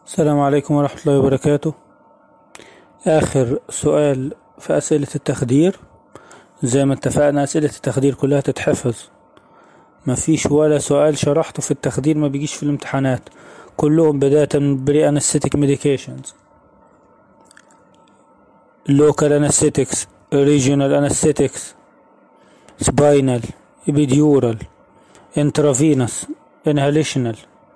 السلام عليكم ورحمة الله وبركاته آخر سؤال في أسئلة التخدير زي ما اتفقنا أسئلة التخدير كلها تتحفظ مفيش ولا سؤال شرحته في التخدير ما بيجيش في الامتحانات كلهم بداية من بري أنستيك ميديكيشنز local anesthetics regional anesthetics spinal epidural intravenous inhalational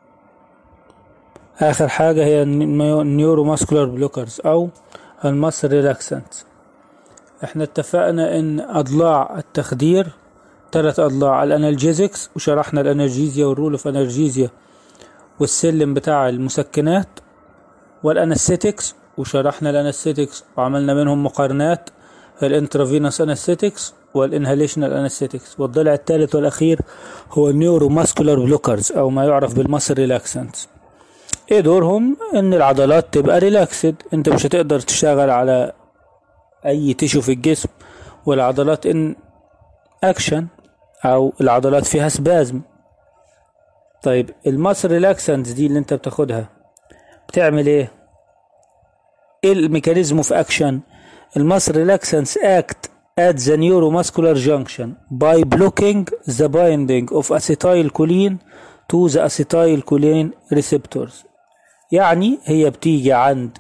آخر حاجة هي النيورو ماسكولار بلوكرز أو المصل ريلاكسنت احنا اتفقنا ان أضلاع التخدير ثلاث أضلاع الأنالجيزكس وشرحنا الأنرجيزيا والرول اوف أنرجيزيا والسلم بتاع المسكنات والأنستيكس وشرحنا الأنستيكس وعملنا منهم مقارنات الانترافينوس أنستيكس والانهاليشنال أنستيكس والضلع الثالث والأخير هو النيورو ماسكولار بلوكرز أو ما يعرف بالمصل ريلاكسنتس ايه دورهم ان العضلات تبقى ريلاكسد انت مش هتقدر تشتغل على اي تيشو في الجسم والعضلات ان اكشن او العضلات فيها سبازم طيب الماسل ريلاكسنت دي اللي انت بتاخدها بتعمل ايه ايه الميكانيزم في اكشن الماسل ريلاكسنس اكت at the neuromuscular junction by blocking the binding of acetylcholine to the acetylcholine receptors يعني هي بتيجي عند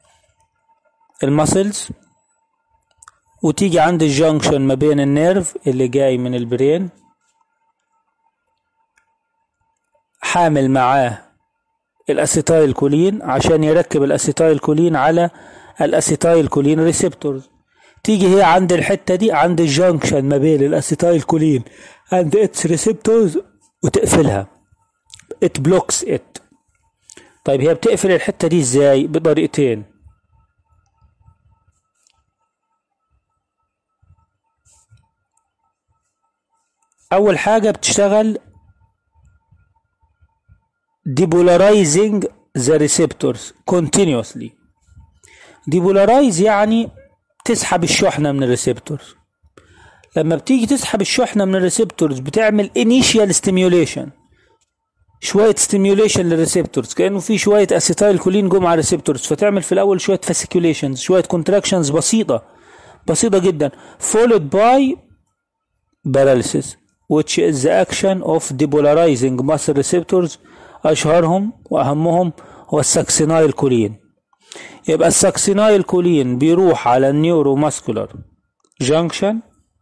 المسلز وتيجي عند الجنكشن ما بين النيرف اللي جاي من البرين حامل معاه الاسيتايل كولين عشان يركب الاسيتايل كولين على الاسيتايل كولين ريسبتورز تيجي هي عند الحتة دي عند الجنكشن ما بين الاسيتايل كولين عند اتس ريسبتورز وتقفلها ات بلوكس ات طيب هي بتقفل الحتة دي ازاي بطريقتين اول حاجة بتشتغل depolarizing the receptors continuously depolarize يعني تسحب الشحنة من الريسبتورز لما بتيجي تسحب الشحنة من الريسبتورز بتعمل initial stimulation شوية stimulation للريسبتورز كأنه في شوية اسيتايل كولين جم على الريسبتورز فتعمل في الأول شوية fasciculations شوية contractions بسيطة بسيطة جدا followed by paralysis which is the action of depolarizing muscle receptors أشهرهم وأهمهم هو الساكسينايل كولين يبقى الساكسينايل كولين بيروح على النيورو ماسكولار جانكشن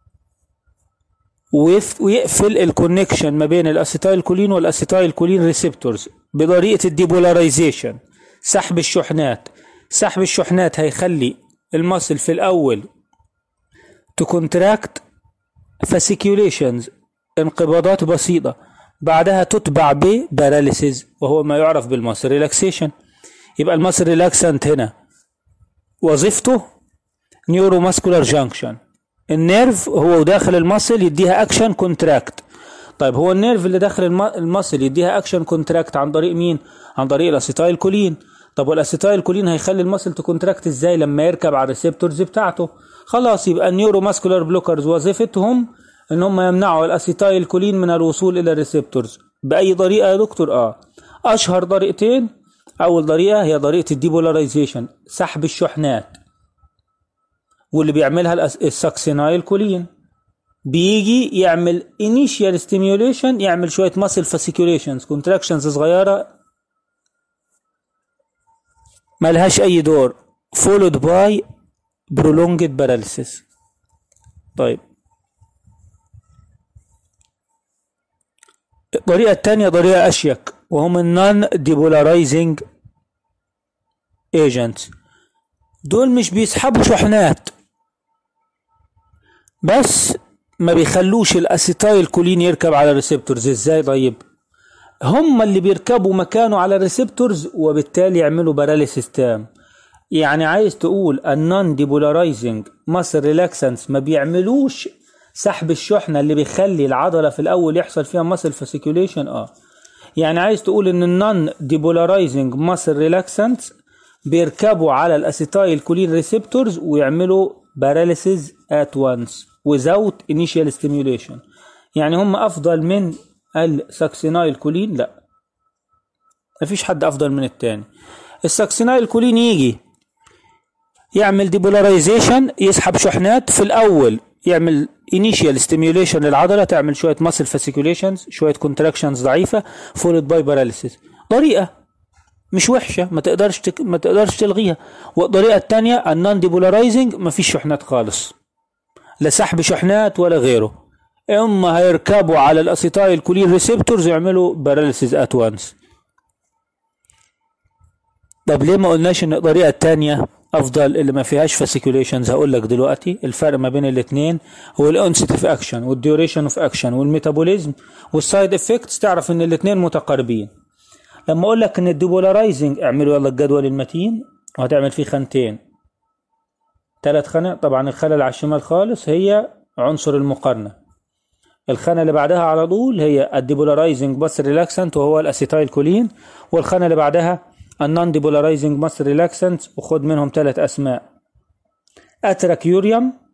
ويقفل الكونكشن ما بين الاسيتايل كولين والاسيتايل كولين ريسبتورز بطريقه الديبولاريزيشن سحب الشحنات سحب الشحنات هيخلي المصل في الاول تكونتراكت فاسيكيوليشنز انقباضات بسيطه بعدها تتبع بباراليسيز وهو ما يعرف بالمصل ريلاكسيشن يبقى المصل ريلاكسنت هنا وظيفته نيورو ماسكولار جانكشن النيرف هو داخل المصل يديها اكشن كونتراكت طيب هو النيرف اللي داخل المصل يديها اكشن كونتراكت عن طريق مين عن طريق الاسيتايل كولين طب والاسيتايل كولين هيخلي المصل تكونتراكت ازاي لما يركب على الريسبتورز بتاعته خلاص يبقى النيورو ماسكولار بلوكرز وظيفتهم ان هم يمنعوا الاسيتايل كولين من الوصول الى الريسبتورز باي طريقه يا دكتور اه اشهر طريقتين اول طريقه هي طريقه الديبولاريزيشن سحب الشحنات واللي بيعملها الساكسينايل كولين بيجي يعمل initial stimulation يعمل شوية muscle fasciculations contractions صغيرة ملهاش أي دور followed by prolonged paralysis طيب الطريقة التانية طريقة أشيك وهم النون ديبولارايزنج agents دول مش بيسحبوا شحنات بس ما بيخلوش الاسيتايل كولين يركب على الريسبتورز ازاي طيب هم اللي بيركبوا مكانه على الريسبتورز وبالتالي يعملوا باراليسيس تام يعني عايز تقول النون ديبولارايزنج ماسل ريلاكسنس ما بيعملوش سحب الشحنه اللي بيخلي العضله في الاول يحصل فيها ماسل فاسيكوليشن اه يعني عايز تقول ان النون ديبولارايزنج ماسل ريلاكسنس بيركبوا على الاسيتايل كولين ريسبتورز ويعملوا paralysis at once without initial stimulation يعني هم افضل من الساكسينايل كولين لا مفيش حد افضل من التاني الساكسينايل كولين يجي يعمل ديبولاريزيشن يسحب شحنات في الاول يعمل انيشيال ستيميوليشن للعضله تعمل شويه ماسل فاسيكوليشنز شويه كونتراكشنز ضعيفه فولد باي باراليسيس طريقه مش وحشه ما تقدرش تك... ما تقدرش تلغيها والطريقه الثانيه النون ديبولارايزنج ما فيش شحنات خالص لا سحب شحنات ولا غيره اما هيركبوا على الاسيتايل كولين ريسبتورز يعملوا باراليسيس ات وانس طب ليه ما قلناش ان الطريقه الثانيه افضل اللي ما فيهاش فاسيكوليشنز هقول لك دلوقتي الفرق ما بين الاثنين هو الانست اوف اكشن والديوريشن اوف اكشن والميتابوليزم والسايد افكتس تعرف ان الاثنين متقاربين لما اقول لك ان الديبولارايزنج اعملوا يلا الجدول المتين وهتعمل فيه خانتين ثلاث خانات طبعا الخانه اللي على الشمال خالص هي عنصر المقارنه الخانه اللي بعدها على طول هي الديبولارايزنج بس ريلاكسنت وهو الاسيتايل كولين والخانه اللي بعدها النون ديبولارايزنج ماس ريلاكسنت وخد منهم ثلاث اسماء اتراكيوريوم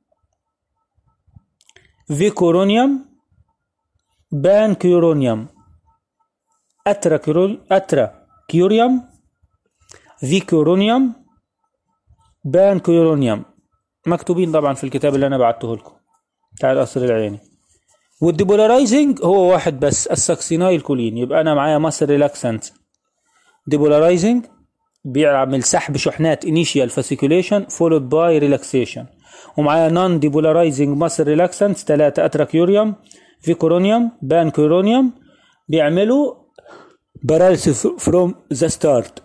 فيكورونيوم بانكيورونيوم اتراكيوريوم اتراكيوريوم فيكورونيوم بانكيورونيوم مكتوبين طبعا في الكتاب اللي انا بعته لكم بتاع القصر العيني والديبولارايزنج هو واحد بس الساكسينايل كولين يبقى انا معايا ماس ريلاكسنت ديبولارايزنج بيعمل سحب شحنات initial fasciculation followed by relaxation ومعايا non depolarizing muscle relaxants ثلاثة اتراكيوريوم فيكورونيوم بانكيورونيوم بيعملوا paralysis from the start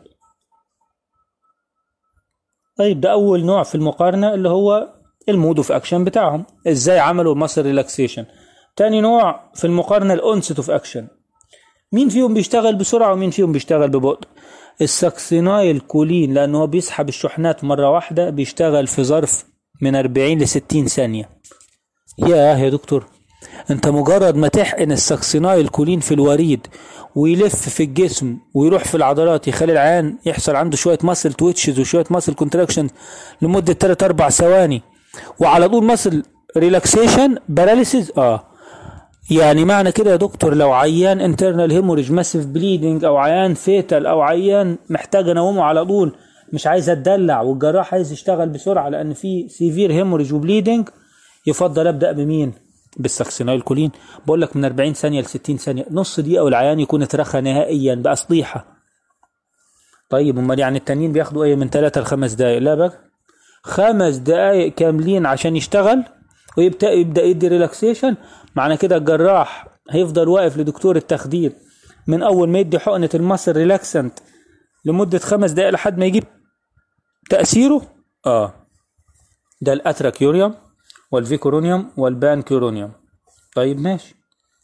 طيب ده أول نوع في المقارنة اللي هو المود اوف اكشن بتاعهم ازاي عملوا muscle ريلاكسيشن تاني نوع في المقارنة الانست اوف اكشن مين فيهم بيشتغل بسرعة ومين فيهم بيشتغل ببطء الساكسينايل كولين لأنه هو بيسحب الشحنات مرة واحدة بيشتغل في ظرف من 40 ل 60 ثانية ياه يا دكتور انت مجرد ما تحقن الساكسينايل كولين في الوريد ويلف في الجسم ويروح في العضلات يخلي العيان يحصل عنده شوية ماسل تويتشز وشوية ماسل كونتراكشن لمدة 3 4 ثواني وعلى طول ماسل ريلاكسيشن باراليسيس اه يعني معنى كده يا دكتور لو عيان انترنال هيموريج ماسيف بليدنج او عيان فيتال او عيان محتاج انومه على طول مش عايز اتدلع والجراح عايز يشتغل بسرعه لان في سيفير هيموريج وبليدنج يفضل ابدا بمين بالساكسينايل كولين بقول لك من 40 ثانيه ل 60 ثانيه نص دقيقه والعيان يكون اترخى نهائيا بقى صديحه طيب امال يعني التانيين بياخدوا ايه من 3 ل 5 دقائق لا بقى خمس دقائق كاملين عشان يشتغل ويبدا يبدا يدي ريلاكسيشن معنى كده الجراح هيفضل واقف لدكتور التخدير من اول ما يدي حقنه المصل ريلاكسنت لمده خمس دقائق لحد ما يجيب تاثيره اه ده الاتراكيوريوم والفيكورونيوم والبانكيورونيوم طيب ماشي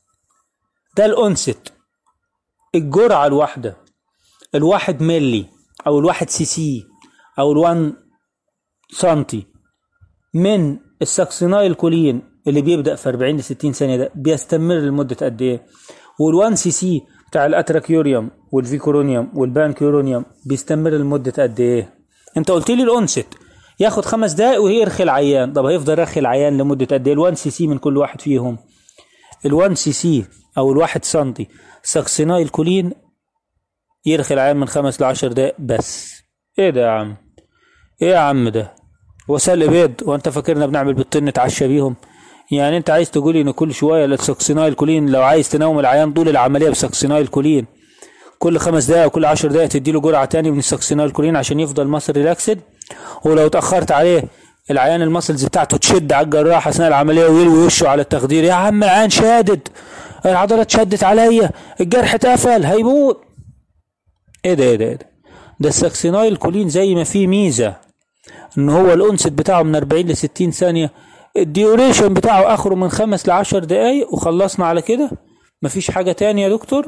ده الانست الجرعه الواحده الواحد ملي او الواحد سي سي او الوان سنتي من الساكسينايل كولين اللي بيبدا في 40 ل 60 ثانيه ده بيستمر لمده قد ايه وال1 سي سي بتاع الاتراكيوريوم والفيكورونيوم والبانكيورونيوم بيستمر لمده قد ايه انت قلت لي الانست ياخد خمس دقائق ويرخي العيان طب هيفضل رخي العيان لمده قد ايه ال1 سي سي من كل واحد فيهم ال1 سي سي او الواحد سنتي ساكسينايل كولين يرخي العيان من خمس لعشر دقائق بس ايه ده يا عم ايه يا عم ده وسلق بيض وانت فاكرنا بنعمل بالطن نتعشى بيهم يعني انت عايز تقولي ان كل شويه السكسينايل كولين لو عايز تنوم العيان طول العمليه بسكسينايل كولين كل خمس دقائق وكل عشر دقائق تديله جرعه تاني من السكسينايل كولين عشان يفضل مصر ريلاكسد ولو اتاخرت عليه العيان المسلز بتاعته تشد على الجراح اثناء العمليه ويلوي وشه على التخدير يا عم العيان شادد العضله اتشدت عليا الجرح اتقفل هيموت ايه ده ايه ده ايه ده ده السكسينايل كولين زي ما فيه ميزه ان هو الانست بتاعه من 40 ل 60 ثانيه الديوريشن بتاعه اخره من خمس لعشر دقايق وخلصنا على كده مفيش حاجة تانية يا دكتور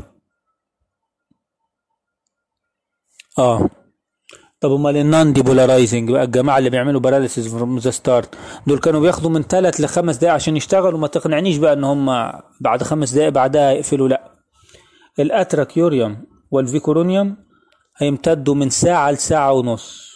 اه طب امال النون ديبولارايزنج بقى الجماعه اللي بيعملوا باراليسيس فروم ذا ستارت دول كانوا بياخدوا من ثلاث لخمس دقايق عشان يشتغلوا ما تقنعنيش بقى ان هم بعد خمس دقايق بعدها يقفلوا لا الاتراكيوريوم والفيكورونيوم هيمتدوا من ساعه لساعه ونص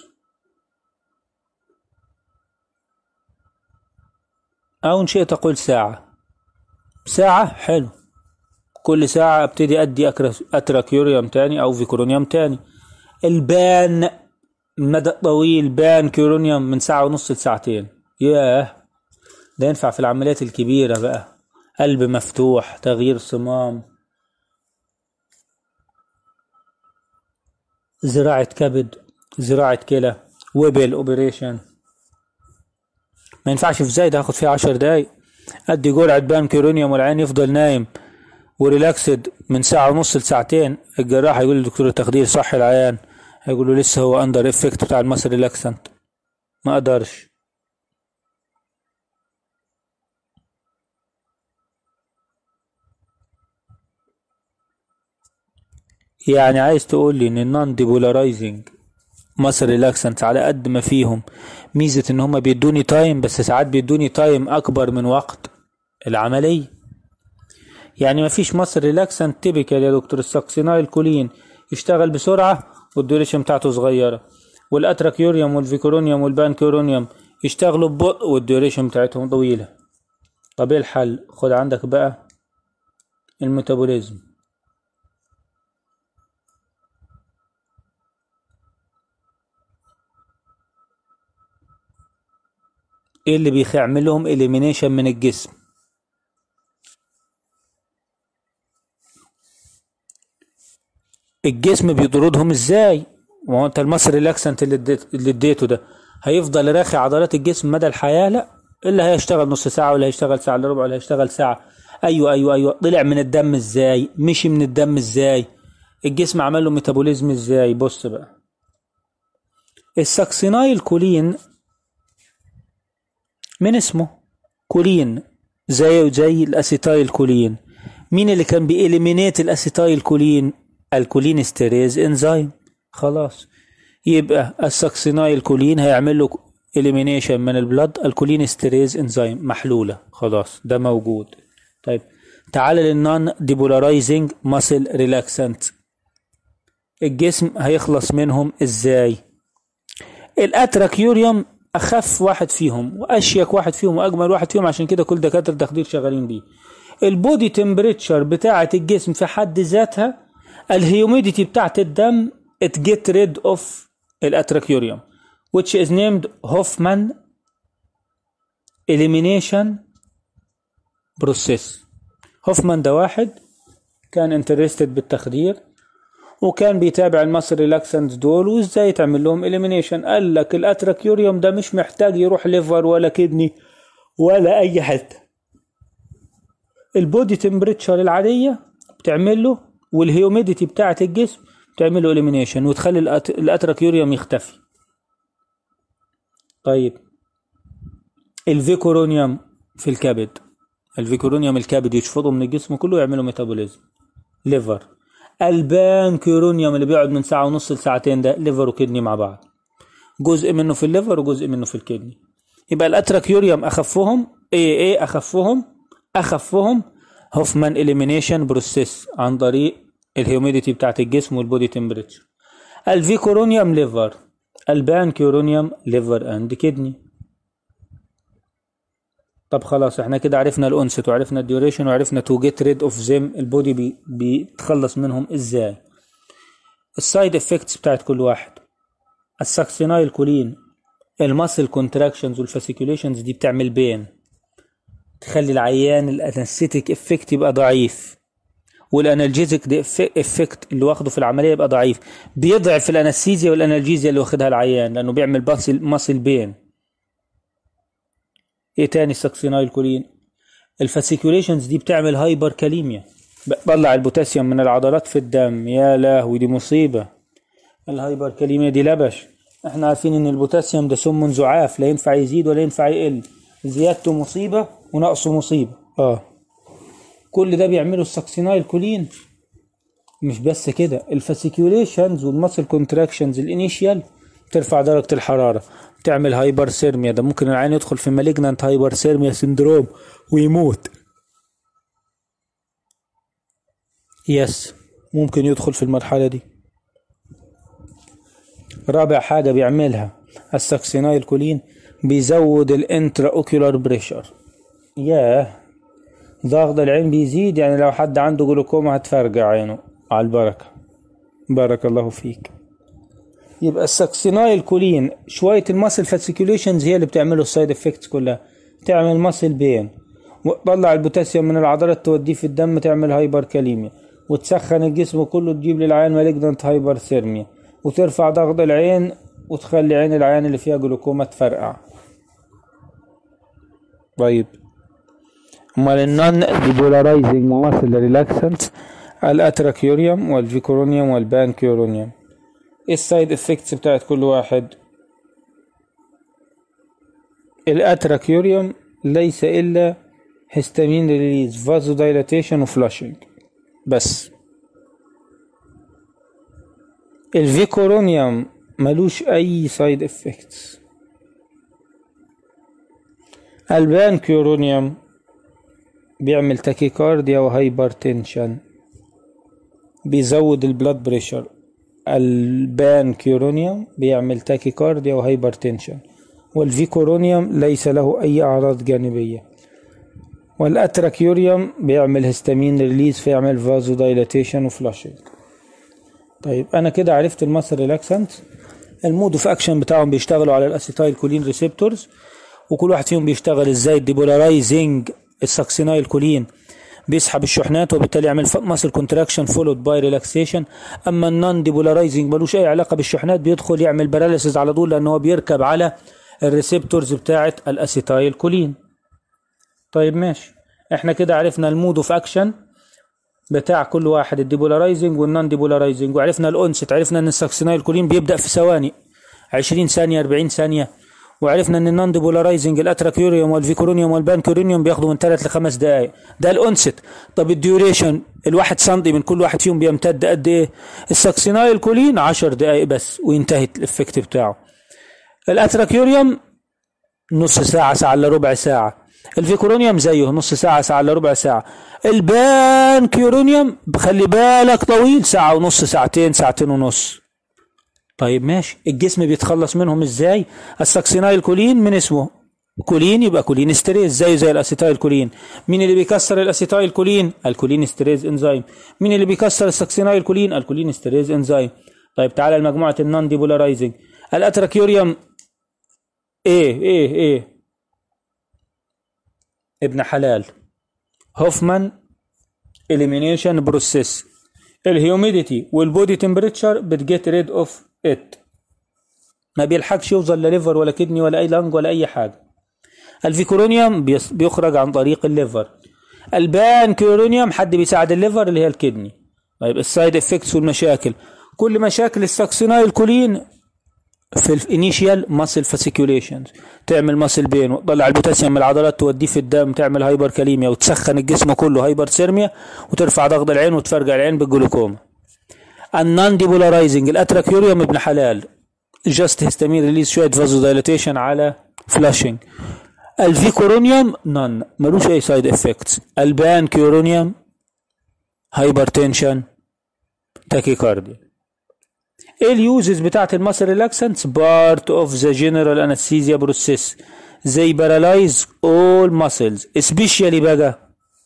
أو إن شئت أقول ساعة ساعة حلو كل ساعة ابتدي أدي أتراكيوريوم تاني أو فيكورونيوم تاني البان المدى الطويل بان كيورونيوم من ساعة ونص لساعتين ياه ده ينفع في العمليات الكبيرة بقى قلب مفتوح تغيير صمام زراعة كبد زراعة كلى ويبل اوبريشن ما ينفعش في زايد هاخد فيها عشر دقايق ادي جرعة بان كيرونيوم والعين يفضل نايم وريلاكسد من ساعة ونص لساعتين الجراح هيقول للدكتور التخدير صح العيان هيقول له لسه هو اندر افكت بتاع المصل ريلاكسنت ما اقدرش يعني عايز تقول لي ان النون ديبولارايزنج مصر ريلاكسنت على قد ما فيهم ميزة ان هما بيدوني تايم بس ساعات بيدوني تايم اكبر من وقت العملية يعني ما فيش مصر ريلاكسنت تيبيكال يا دكتور الساكسينايل كولين يشتغل بسرعة والدوريشن بتاعته صغيرة والاتراكيوريوم والفيكورونيوم والبانكيورونيوم يشتغلوا ببطء والدوريشن بتاعتهم طويلة طب ايه الحل خد عندك بقى الميتابوليزم ايه اللي بيعمل لهم اليمينيشن من الجسم الجسم بيطردهم ازاي ما هو انت المصر ريلاكسنت اللي اديت اللي اديته ده هيفضل راخي عضلات الجسم مدى الحياه لا الا هيشتغل نص ساعه ولا هيشتغل ساعه الا ربع ولا هيشتغل ساعه ايوه ايوه ايوه طلع من الدم ازاي مشي من الدم ازاي الجسم عمل له ميتابوليزم ازاي بص بقى الساكسينايل كولين من اسمه كولين زي زي الاسيتايل كولين مين اللي كان بيإليمينيت الاسيتايل كولين الكولين ستيريز انزيم خلاص يبقى الساكسينايل كولين هيعمل له اليمينيشن من البلد الكولين ستيريز انزيم محلوله خلاص ده موجود طيب تعال للنون ديبولارايزنج ماسل ريلاكسنت الجسم هيخلص منهم ازاي الاتراكيوريوم اخف واحد فيهم واشيك واحد فيهم واجمل واحد فيهم عشان كده كل دكاتره التخدير شغالين بيه البودي تمبريتشر بتاعه الجسم في حد ذاتها الهيوميديتي بتاعه الدم it get rid of الاتراكيوريوم which is named Hoffman elimination process هوفمان ده واحد كان انترستد بالتخدير وكان بيتابع المصر ريلاكسنت دول وازاي تعمل لهم اليمينيشن قال لك الاتراكيوريوم ده مش محتاج يروح ليفر ولا كدني ولا اي حته البودي تمبريتشر العاديه بتعمل له والهيوميديتي بتاعه الجسم بتعمل له اليمينيشن وتخلي الأت... الاتراكيوريوم يختفي طيب الفيكورونيوم في الكبد الفيكورونيوم الكبد يشفطه من الجسم كله يعمله ميتابوليزم ليفر البانكيرونيوم اللي بيقعد من ساعة ونص لساعتين ده ليفر وكدني مع بعض جزء منه في الليفر وجزء منه في الكدني يبقى الاتراكيوريوم اخفهم ايه ايه اخفهم اخفهم هوفمان اليمينيشن بروسيس عن طريق الهيوميديتي بتاعت الجسم والبودي تمبريتشر الفيكورونيوم ليفر البانكيرونيوم ليفر اند كدني طب خلاص احنا كده عرفنا الانست وعرفنا الديوريشن وعرفنا تو جيت ريد اوف زيم البودي بي بيتخلص منهم ازاي السايد افكتس بتاعت كل واحد الساكسينايل كولين الماسل كونتراكشنز والفاسيكوليشنز دي بتعمل بين تخلي العيان الانستيك افكت يبقى ضعيف والانالجيزك دي افكت اللي واخده في العمليه يبقى ضعيف بيضعف الانستيزيا والانالجيزيا اللي واخدها العيان لانه بيعمل ماسل ماسل بين ايه تاني الساكسينايل كولين الفاسيكوليشنز دي بتعمل هايبر كاليميا بتطلع البوتاسيوم من العضلات في الدم يا لهوي دي مصيبة الهايبر كاليميا دي لبش احنا عارفين ان البوتاسيوم ده سم زعاف لا ينفع يزيد ولا ينفع يقل زيادته مصيبة ونقصه مصيبة اه كل ده بيعمله الساكسينايل كولين مش بس كده الفاسيكوليشنز والمسل كونتراكشنز الانيشيال ترفع درجة الحرارة تعمل هايبر سيرميا ده ممكن العين يدخل في مالجنانت هايبر سيرميا سندروم ويموت يس ممكن يدخل في المرحلة دي رابع حاجة بيعملها الساكسينايل كولين بيزود الانترا اوكيولار بريشر ياه ضغط العين بيزيد يعني لو حد عنده جلوكوما هتفرجع عينه على البركة بارك الله فيك يبقى الساكسينايل كولين شويه الماسل فاسيكوليشنز هي اللي بتعمله السايد افكتس كلها تعمل ماسل بين وتطلع البوتاسيوم من العضلات توديه في الدم تعمل هايبر كاليميا وتسخن الجسم كله تجيب للعيان مالجنت هايبر ثيرميا وترفع ضغط العين وتخلي عين العيان اللي فيها جلوكوما تفرقع طيب امال النون ديبولارايزنج ماسل ريلاكسنت الاتراكيوريوم والفيكورونيوم والبانكيورونيوم ايه السايد افكتس بتاعت كل واحد الاتراكيوريوم ليس الا هستامين ريليز فازو دايلاتيشن وفلاشنج بس الفيكورونيوم ملوش اي سايد افكتس البانكيورونيوم بيعمل تاكيكارديا وهايبرتنشن بيزود البلاد بريشر البانكيورونيوم بيعمل تاكيكارديا وهايبرتنشن والفيكورونيوم ليس له أي أعراض جانبية والأتراكيوريوم بيعمل هستامين ريليز فيعمل فازو دايلاتيشن وفلاشنج طيب أنا كده عرفت المصر ريلاكسنت المود اوف اكشن بتاعهم بيشتغلوا على الاسيتايل كولين ريسبتورز وكل واحد فيهم بيشتغل ازاي الديبولارايزنج الساكسينايل كولين بيسحب الشحنات وبالتالي يعمل ماسل كونتراكشن فولود باي ريلاكسيشن اما النون ديبولارايزنج ملوش اي علاقه بالشحنات بيدخل يعمل باراليسيس على طول لان هو بيركب على الريسبتورز بتاعه الاسيتايل كولين طيب ماشي احنا كده عرفنا المود اوف اكشن بتاع كل واحد الديبولارايزنج والنون ديبولارايزنج وعرفنا الاونست عرفنا ان الساكسينايل كولين بيبدا في ثواني 20 ثانيه 40 ثانيه وعرفنا ان النون ديبولارايزنج الاتراكيوريوم والفيكورونيوم والبانكورينيوم بياخدوا من 3 ل 5 دقائق ده الاونست طب الديوريشن الواحد سنتي من كل واحد فيهم بيمتد قد ايه الساكسينايل كولين 10 دقائق بس وينتهي الافكت بتاعه الاتراكيوريوم نص ساعة ساعة الا ربع ساعة الفيكورونيوم زيه نص ساعة ساعة الا ربع ساعة البانكيورونيوم خلي بالك طويل ساعة ونص ساعتين ساعتين ونص طيب ماشي الجسم بيتخلص منهم ازاي الساكسينايل كولين من اسمه كولين يبقى كولين استريز زيه زي الاسيتايل كولين مين اللي بيكسر الاسيتايل كولين الكولين استريز انزيم مين اللي بيكسر الساكسينايل كولين الكولين استريز انزيم طيب تعالى لمجموعة النون ديبولارايزنج الاتراكيوريوم ايه ايه ايه ابن حلال هوفمان elimination بروسيس الهيوميديتي والبودي تمبريتشر بتجيت ريد اوف ات ما بيلحقش يوصل لليفر ولا كدني ولا اي لانج ولا اي حاجه الفيكورونيوم بيس- بيخرج عن طريق الليفر البانكيورونيوم حد بيساعد الليفر اللي هي الكدني طيب السايد افكتس والمشاكل كل مشاكل الساكسينايل كولين في الانيشيال ماسل فاسيكيوليشنز تعمل ماسل بين وتطلع البوتاسيوم من العضلات توديه في الدم تعمل هايبر كاليميا وتسخن الجسم كله هايبر سيرميا وترفع ضغط العين وتفرجع العين بالجلوكوما النون ديبولارايزنج الاتراكيوريوم ابن حلال جاست هيستامين ريليز شويه فازو دايلاتيشن على فلاشنج الفيكورونيوم نون ملوش اي سايد افكتس البانكيورونيوم هايبرتنشن تاكيكارديا ايه اليوزز بتاعت الماسل ريلاكسنتس بارت اوف ذا جنرال انستيزيا بروسيس زي بارالايز اول ماسلز سبيشالي بقى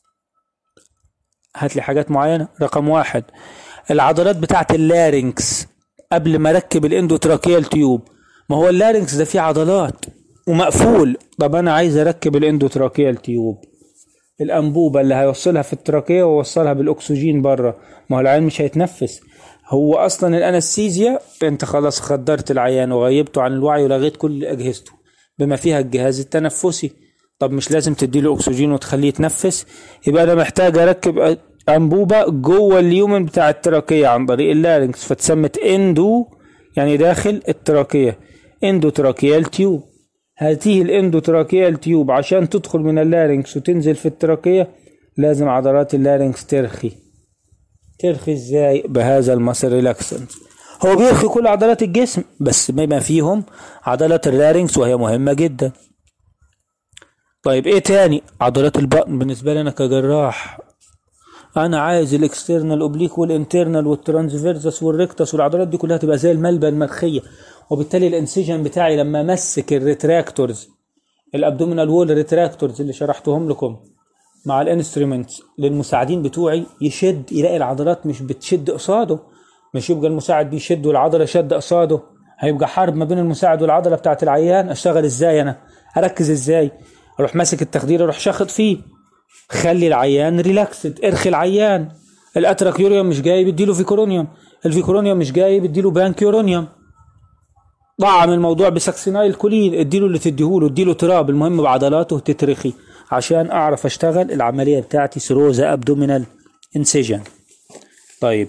هات لي حاجات معينه رقم واحد العضلات بتاعت اللارynx قبل ما اركب الاندوتراكيال تيوب ما هو اللارynx ده فيه عضلات ومقفول طب انا عايز اركب الاندوتراكيال تيوب الانبوبه اللي هيوصلها في التراكيه ويوصلها بالاكسجين بره ما هو العيان مش هيتنفس هو اصلا الانستيزيا انت خلاص خدرت العيان وغيبته عن الوعي ولغيت كل اجهزته بما فيها الجهاز التنفسي طب مش لازم تديله اكسجين وتخليه يتنفس يبقى انا محتاج اركب انبوبه جوه اليومن بتاع التراكيه عن طريق اللارنكس فتسمت اندو يعني داخل التراكيه اندوتراكيال تيوب هذه الاندوتراكيال تيوب عشان تدخل من اللارنكس وتنزل في التراكيه لازم عضلات اللارنكس ترخي ترخي ازاي بهذا المسار ريلاكسنت هو بيرخي كل عضلات الجسم بس بما فيهم عضلة اللارنكس وهي مهمة جدا طيب ايه تاني عضلات البطن بالنسبة لي انا كجراح انا عايز الاكسترنال اوبليك والانترنال والترانسفيرسس والريكتس والعضلات دي كلها تبقى زي الملبن المرخية وبالتالي الانسجن بتاعي لما امسك الريتراكتورز الابدومينال وول ريتراكتورز اللي شرحتهم لكم مع الانسترومنتس للمساعدين بتوعي يشد يلاقي العضلات مش بتشد قصاده مش يبقى المساعد بيشد والعضله شد قصاده هيبقى حرب ما بين المساعد والعضله بتاعت العيان اشتغل ازاي انا اركز ازاي اروح ماسك التخدير اروح شاخط فيه خلي العيان ريلاكسد ارخي العيان الاتراكيوريوم مش جاي بديله فيكورونيوم الفيكورونيوم مش جاي بديله بانكيورونيوم طعم الموضوع بسكسينايل كولين اديله اللي تديهوله اديله تراب المهم بعضلاته تترخي عشان اعرف اشتغل العمليه بتاعتي سيروزا ابدومينال انسيجن طيب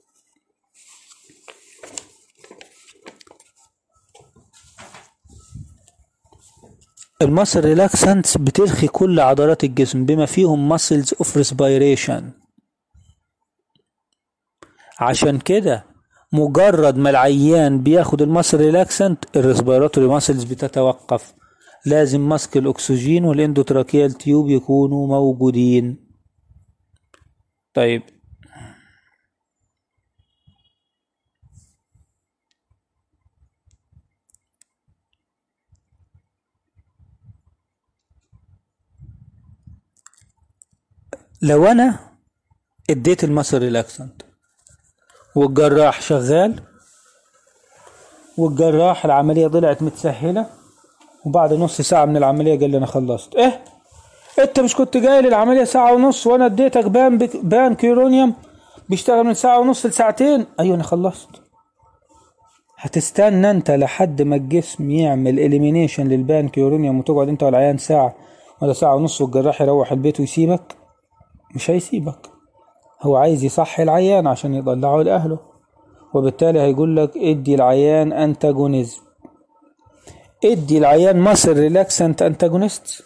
المسل ريلاكسنتس بترخي كل عضلات الجسم بما فيهم muscles of respiration عشان كده مجرد ما العيان بياخد المسل ريلاكسنت الريسبيراتوري ماسلز بتتوقف لازم ماسك الاكسجين والاندوتراكيال تيوب يكونوا موجودين طيب لو انا اديت المسل ريلاكسنت والجراح شغال والجراح العملية طلعت متسهلة وبعد نص ساعة من العملية قال لي أنا خلصت إيه أنت مش كنت جاي للعملية ساعة ونص وأنا اديتك بان بك بان كيرونيوم بيشتغل من ساعة ونص لساعتين أيوة أنا خلصت هتستنى أنت لحد ما الجسم يعمل إليمينيشن للبان كيرونيوم وتقعد أنت والعيان ساعة ولا ساعة ونص والجراح يروح البيت ويسيبك مش هيسيبك هو عايز يصحي العيان عشان يطلعه لأهله وبالتالي هيقول لك ادي العيان انتاجونيزم ادي العيان مصر ريلاكسنت انتاجونست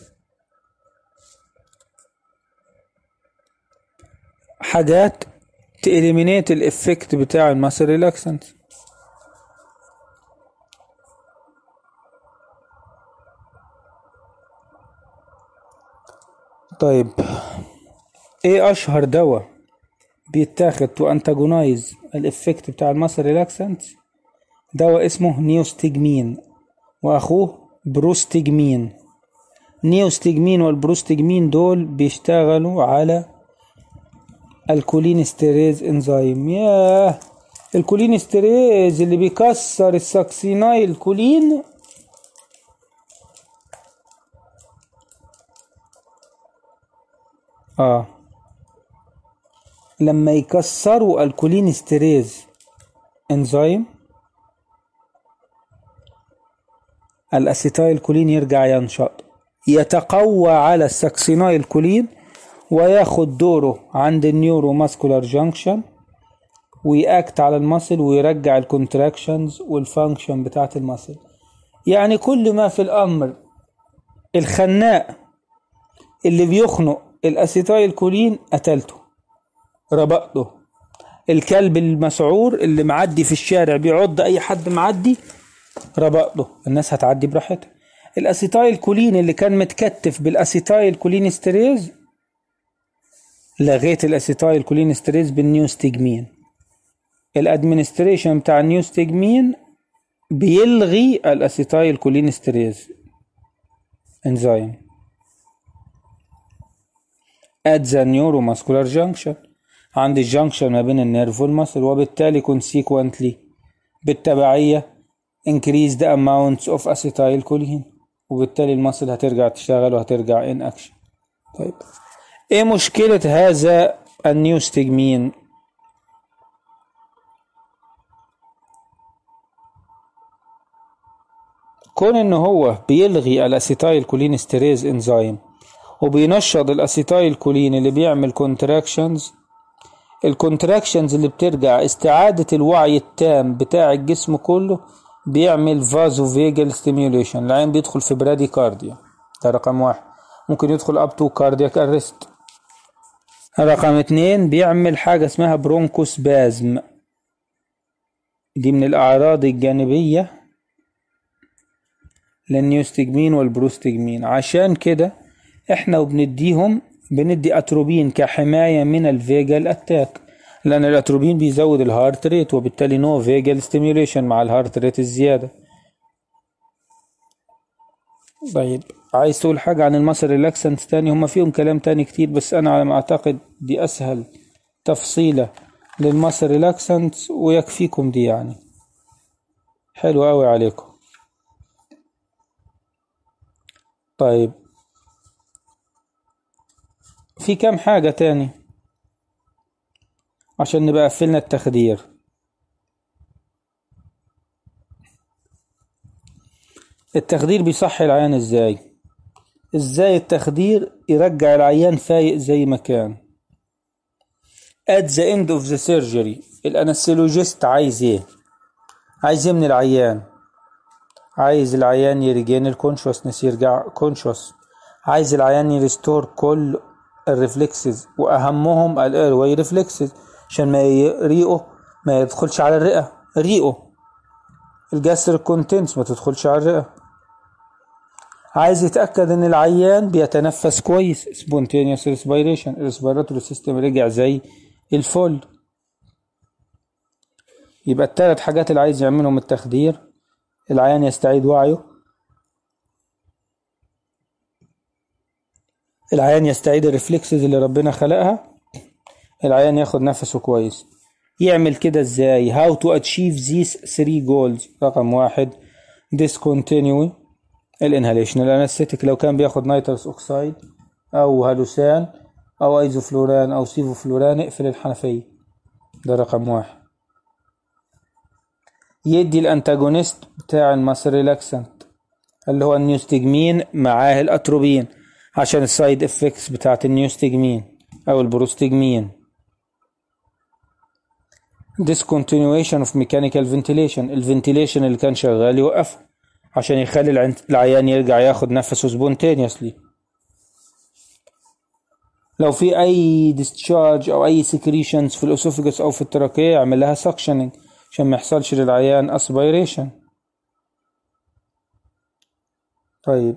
حاجات تإليمينيت الإفكت بتاع المصر ريلاكسنت طيب ايه اشهر دواء بيتاخد تو انتاجونايز الافكت بتاع المصر ريلاكسنت دواء اسمه نيوستيجمين واخوه بروستيجمين نيوستيجمين والبروستيجمين دول بيشتغلوا على الكولينستيريز انزيم ياه الكولينستيريز اللي بيكسر الساكسينايل كولين اه لما يكسروا الكولينستريز انزيم الاسيتايل كولين يرجع ينشط يتقوى على الساكسينايل كولين وياخد دوره عند النيورو ماسكولار جانكشن ويأكت على المصل ويرجع الكونتراكشنز والفانكشن بتاعت المصل يعني كل ما في الأمر الخناق اللي بيخنق الأسيتايل كولين قتلته ربطته الكلب المسعور اللي معدي في الشارع بيعض أي حد معدي ربطته الناس هتعدي براحتها الأسيتايل كولين اللي كان متكتف بالأسيتايل كولين استريز لغيت الأسيتايل كولين استريز بالنيوستيجمين الادمنستريشن بتاع النيوستيجمين بيلغي الاسيتايل كولينستريز انزيم at the neuromuscular junction عند الجنكشن ما بين النيرف والمصل وبالتالي consequently بالتبعية increase the amounts of acetylcholine وبالتالي المصل هترجع تشتغل وهترجع in action طيب ايه مشكلة هذا النيوستيجمين كون ان هو بيلغي الاسيتايل كولين ستيريز انزيم وبينشط الاسيتايل كولين اللي بيعمل كونتراكشنز الكونتراكشنز اللي بترجع استعادة الوعي التام بتاع الجسم كله بيعمل فازو فيجل ستيميوليشن العين بيدخل في برادي كارديا ده رقم واحد ممكن يدخل اب تو كاردياك ارست رقم اتنين بيعمل حاجة اسمها برونكوسبازم دي من الأعراض الجانبية للنيوستجمين والبروستجمين عشان كده احنا وبنديهم بندي اتروبين كحماية من الفيجال اتاك لان الاتروبين بيزود الهارت ريت وبالتالي نو فيجال ستيميوليشن مع الهارت ريت الزيادة طيب عايز تقول حاجة عن المصل ريلاكسنت تاني هما فيهم كلام تاني كتير بس انا على ما اعتقد دي اسهل تفصيلة للمصل ريلاكسنت ويكفيكم دي يعني حلو قوي عليكم طيب في كام حاجة تاني عشان نبقى قفلنا التخدير التخدير بيصحي العيان ازاي ازاي التخدير يرجع العيان فايق زي ما كان at the end of the surgery الانستيولوجيست عايز ايه عايز ايه من العيان عايز العيان يرجين الكونشوسنس يرجع كونشوس عايز العيان يريستور كل الريفلكسز واهمهم الايرواي ريفلكسز عشان ما ي- ريقه ما يدخلش على الرئه ريقه الجاستر كونتنتس ما تدخلش على الرئه عايز يتاكد ان العيان بيتنفس كويس spontaneous respiration الريسبيراتوري سيستم رجع زي الفل يبقى التلات حاجات اللي عايز يعملهم التخدير العيان يستعيد وعيه العيان يستعيد الريفلكسز اللي ربنا خلقها العيان ياخد نفسه كويس يعمل كده ازاي how to achieve these three goals رقم واحد discontinue الانهاليشن الانستيك لو كان بياخد نيترس اوكسايد او هالوسان او ايزوفلوران او سيفوفلوران اقفل الحنفية ده رقم واحد يدي الانتاجونيست بتاع الماسل ريلاكسنت اللي هو النيوستجمين معاه الاتروبين عشان السايد افكتس بتاعت النيوستجمين او البروستجمين discontinuation of mechanical ventilation الفنتيليشن اللي كان شغال يوقفه عشان يخلي العن- العيان يرجع ياخد نفسه spontaneously لو في اي discharge او اي secretions في الاسوفجس او في التراكية يعمل لها suctioning عشان ما يحصلش للعيان aspiration طيب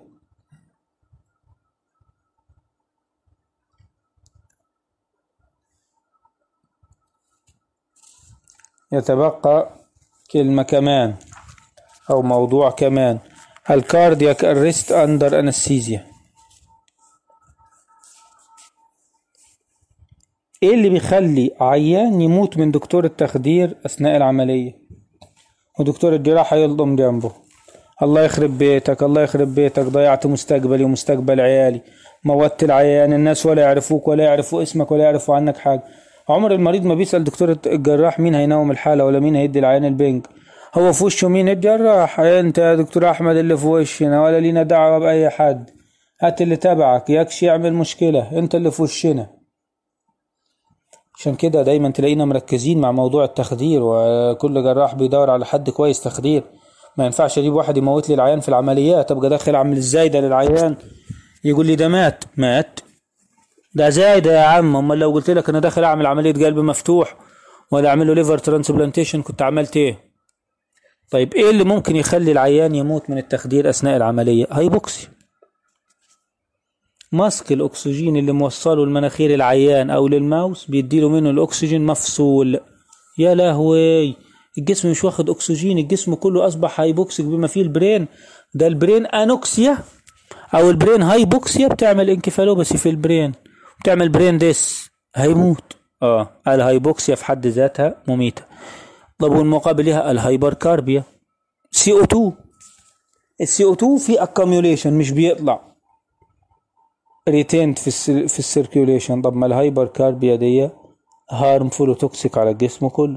يتبقى كلمة كمان أو موضوع كمان الكاردياك arrest under anesthesia ايه اللي بيخلي عيان يموت من دكتور التخدير اثناء العملية ودكتور الجراحة يلطم جنبه الله يخرب بيتك الله يخرب بيتك ضيعت مستقبلي ومستقبل عيالي موتت العيان الناس ولا يعرفوك ولا يعرفوا اسمك ولا يعرفوا عنك حاجة عمر المريض ما بيسأل دكتور الجراح مين هينوم الحالة ولا مين هيدي العيان البنج هو في وشه مين الجراح انت يا دكتور احمد اللي في وشنا ولا لينا دعوة بأي حد هات اللي تبعك يكش يعمل مشكلة انت اللي في وشنا عشان كده دايما تلاقينا مركزين مع موضوع التخدير وكل جراح بيدور على حد كويس تخدير ما ينفعش اجيب واحد يموت لي العيان في العمليات ابقى داخل اعمل ازاي ده للعيان يقول لي ده مات مات ده زي ده يا عم امال لو قلت لك انا داخل اعمل عمليه قلب مفتوح ولا اعمل له ليفر ترانسبلانتيشن كنت عملت ايه طيب ايه اللي ممكن يخلي العيان يموت من التخدير اثناء العمليه هايبوكسي ماسك الاكسجين اللي موصله المناخير العيان او للماوس بيديله منه الاكسجين مفصول يا لهوي الجسم مش واخد اكسجين الجسم كله اصبح هايبوكسيك بما فيه البرين ده البرين انوكسيا او البرين هايبوكسيا بتعمل انكفالوباسي في البرين بتعمل برين ديس هيموت اه الهايبوكسيا في حد ذاتها مميتة طب والمقابل لها الهايبركاربيا سي او 2 السي او 2 في اكاميوليشن مش بيطلع ريتيند في السر في السيركيوليشن طب ما الهايبر كاربيا دي هارمفول وتوكسيك على الجسم كله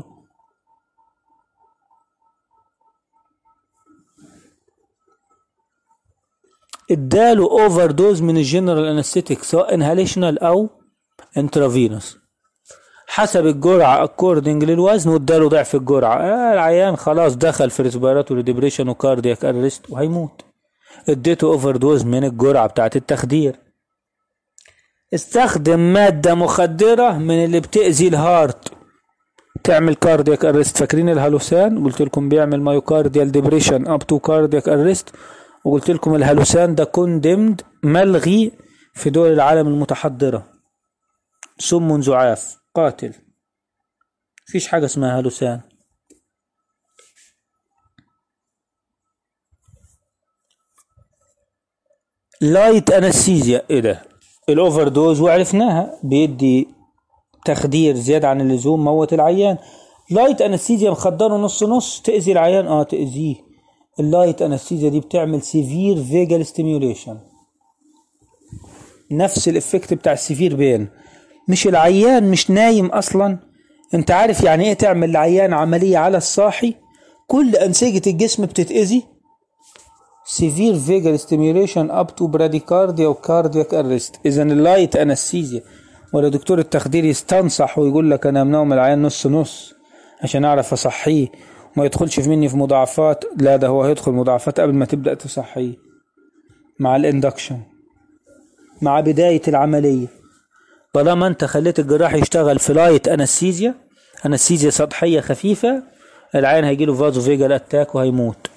اداله اوفر دوز من الجنرال انستيتيك سواء انهاليشنال او انترافينوس حسب الجرعة اكوردنج للوزن واداله ضعف الجرعة آه العيان خلاص دخل في ريسبيراتوري ديبريشن وكاردياك ارست وهيموت اديته اوفر دوز من الجرعة بتاعت التخدير استخدم مادة مخدرة من اللي بتأذي الهارت تعمل كاردياك ارست فاكرين الهالوسان قلت لكم بيعمل مايوكارديال ديبريشن اب تو كاردياك ارست وقلت لكم الهالوسان ده كوندمد ملغي في دول العالم المتحضرة سم زعاف قاتل مفيش حاجة اسمها هالوسان لايت انستيزيا ايه ده الاوفر دوز وعرفناها بيدي تخدير زيادة عن اللزوم موت العيان لايت انستيزيا مخدره نص نص تأذي العيان اه تأذيه اللايت انستيزيا دي بتعمل سيفير فيجال ستيميوليشن نفس الافكت بتاع السيفير بين مش العيان مش نايم اصلا انت عارف يعني ايه تعمل العيان عملية على الصاحي كل انسجة الجسم بتتأذي سيفير فيجال ستيميوليشن اب تو براديكارديا وكاردياك ارست اذا اللايت انستيزيا ولا دكتور التخدير يستنصح ويقول لك انا منوم العيان نص نص عشان اعرف اصحيه وما يدخلش في مني في مضاعفات لا ده هو هيدخل مضاعفات قبل ما تبدا تصحيه مع الاندكشن مع بدايه العمليه طالما انت خليت الجراح يشتغل في لايت انستيزيا انستيزيا سطحيه خفيفه العين هيجيله فازو فيجال اتاك وهيموت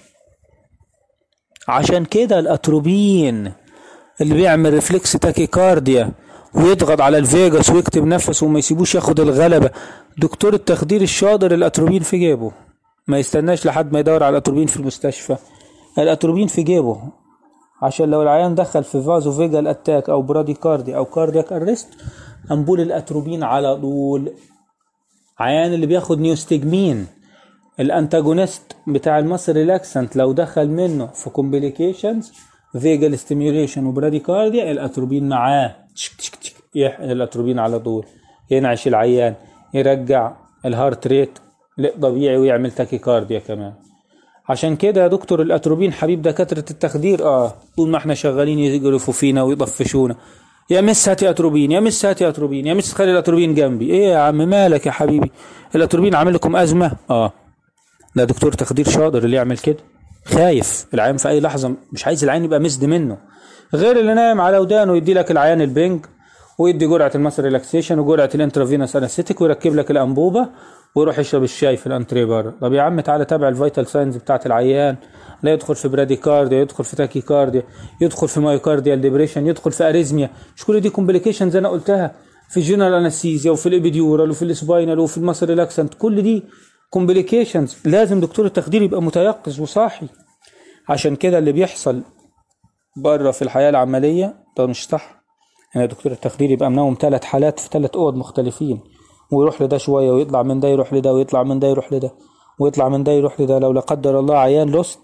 عشان كده الاتروبين اللي بيعمل ريفلكس تاكيكارديا ويضغط على الفيجاس ويكتب نفسه وما يسيبوش ياخد الغلبة دكتور التخدير الشاطر الاتروبين في جيبه ما يستناش لحد ما يدور على الاتروبين في المستشفى الاتروبين في جيبه عشان لو العيان دخل في فازو فيجال اتاك او براديكاردي او كاردياك ارست امبول الاتروبين على طول عيان اللي بياخد نيوستجمين الانتاجونست بتاع المصر ريلاكسنت لو دخل منه في كومبليكيشنز فيجال ستيميوليشن وبراديكارديا الاتروبين معاه تشك تشك تشك يحقن الاتروبين على طول ينعش العيان يرجع الهارت ريت طبيعي ويعمل تاكيكارديا كمان عشان كده يا دكتور الاتروبين حبيب دكاتره التخدير اه طول ما احنا شغالين يجرفوا فينا ويطفشونا يا مس هاتي اتروبين يا مس هاتي اتروبين يا مس خلي الاتروبين جنبي ايه يا عم مالك يا حبيبي الاتروبين عامل لكم ازمه اه ده دكتور تخدير شاطر اللي يعمل كده خايف العيان في اي لحظه مش عايز العيان يبقى مسد منه غير اللي نايم على ودانه يدي لك العيان البنج ويدي جرعه المصر ريلاكسيشن وجرعه الانترافينوس انستيك ويركب لك الانبوبه ويروح يشرب الشاي في الانتري بره طب يا عم تعالى تابع الفيتال ساينز بتاعت العيان لا يدخل في براديكارديا يدخل في تاكيكارديا يدخل في مايوكارديال ديبريشن يدخل في اريزميا مش كل دي كومبليكيشنز انا قلتها في الجنرال انستيزيا وفي الابيديورال وفي السباينال وفي المصر ريلاكسنت كل دي كومبليكيشنز لازم دكتور التخدير يبقى متيقظ وصاحي عشان كده اللي بيحصل بره في الحياه العمليه ده مش صح يعني دكتور التخدير يبقى منوم ثلاث حالات في ثلاث اوض مختلفين ويروح لده شويه ويطلع من ده يروح لده ويطلع من ده يروح لده ويطلع من ده يروح لده لو لا قدر الله عيان لوست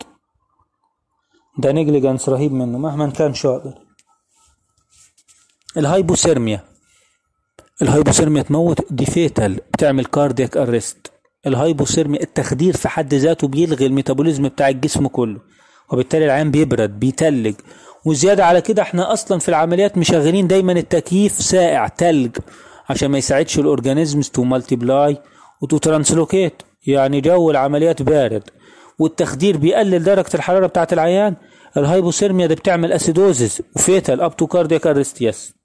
ده نجليجنس رهيب منه مهما كان شاطر الهايبوثيرميا الهايبوثيرميا تموت دي فيتال بتعمل كاردياك ارست الهايبوثيرميا التخدير في حد ذاته بيلغي الميتابوليزم بتاع الجسم كله وبالتالي العين بيبرد بيتلج وزيادة على كده احنا اصلا في العمليات مشغلين دايما التكييف ساقع تلج عشان ما يساعدش الاورجانيزمز تو مالتيبلاي وتو ترانسلوكيت يعني جو العمليات بارد والتخدير بيقلل درجة الحرارة بتاعة العيان الهايبوثيرميا دي بتعمل اسيدوزز وفيتال اب تو كاردياك ارست يس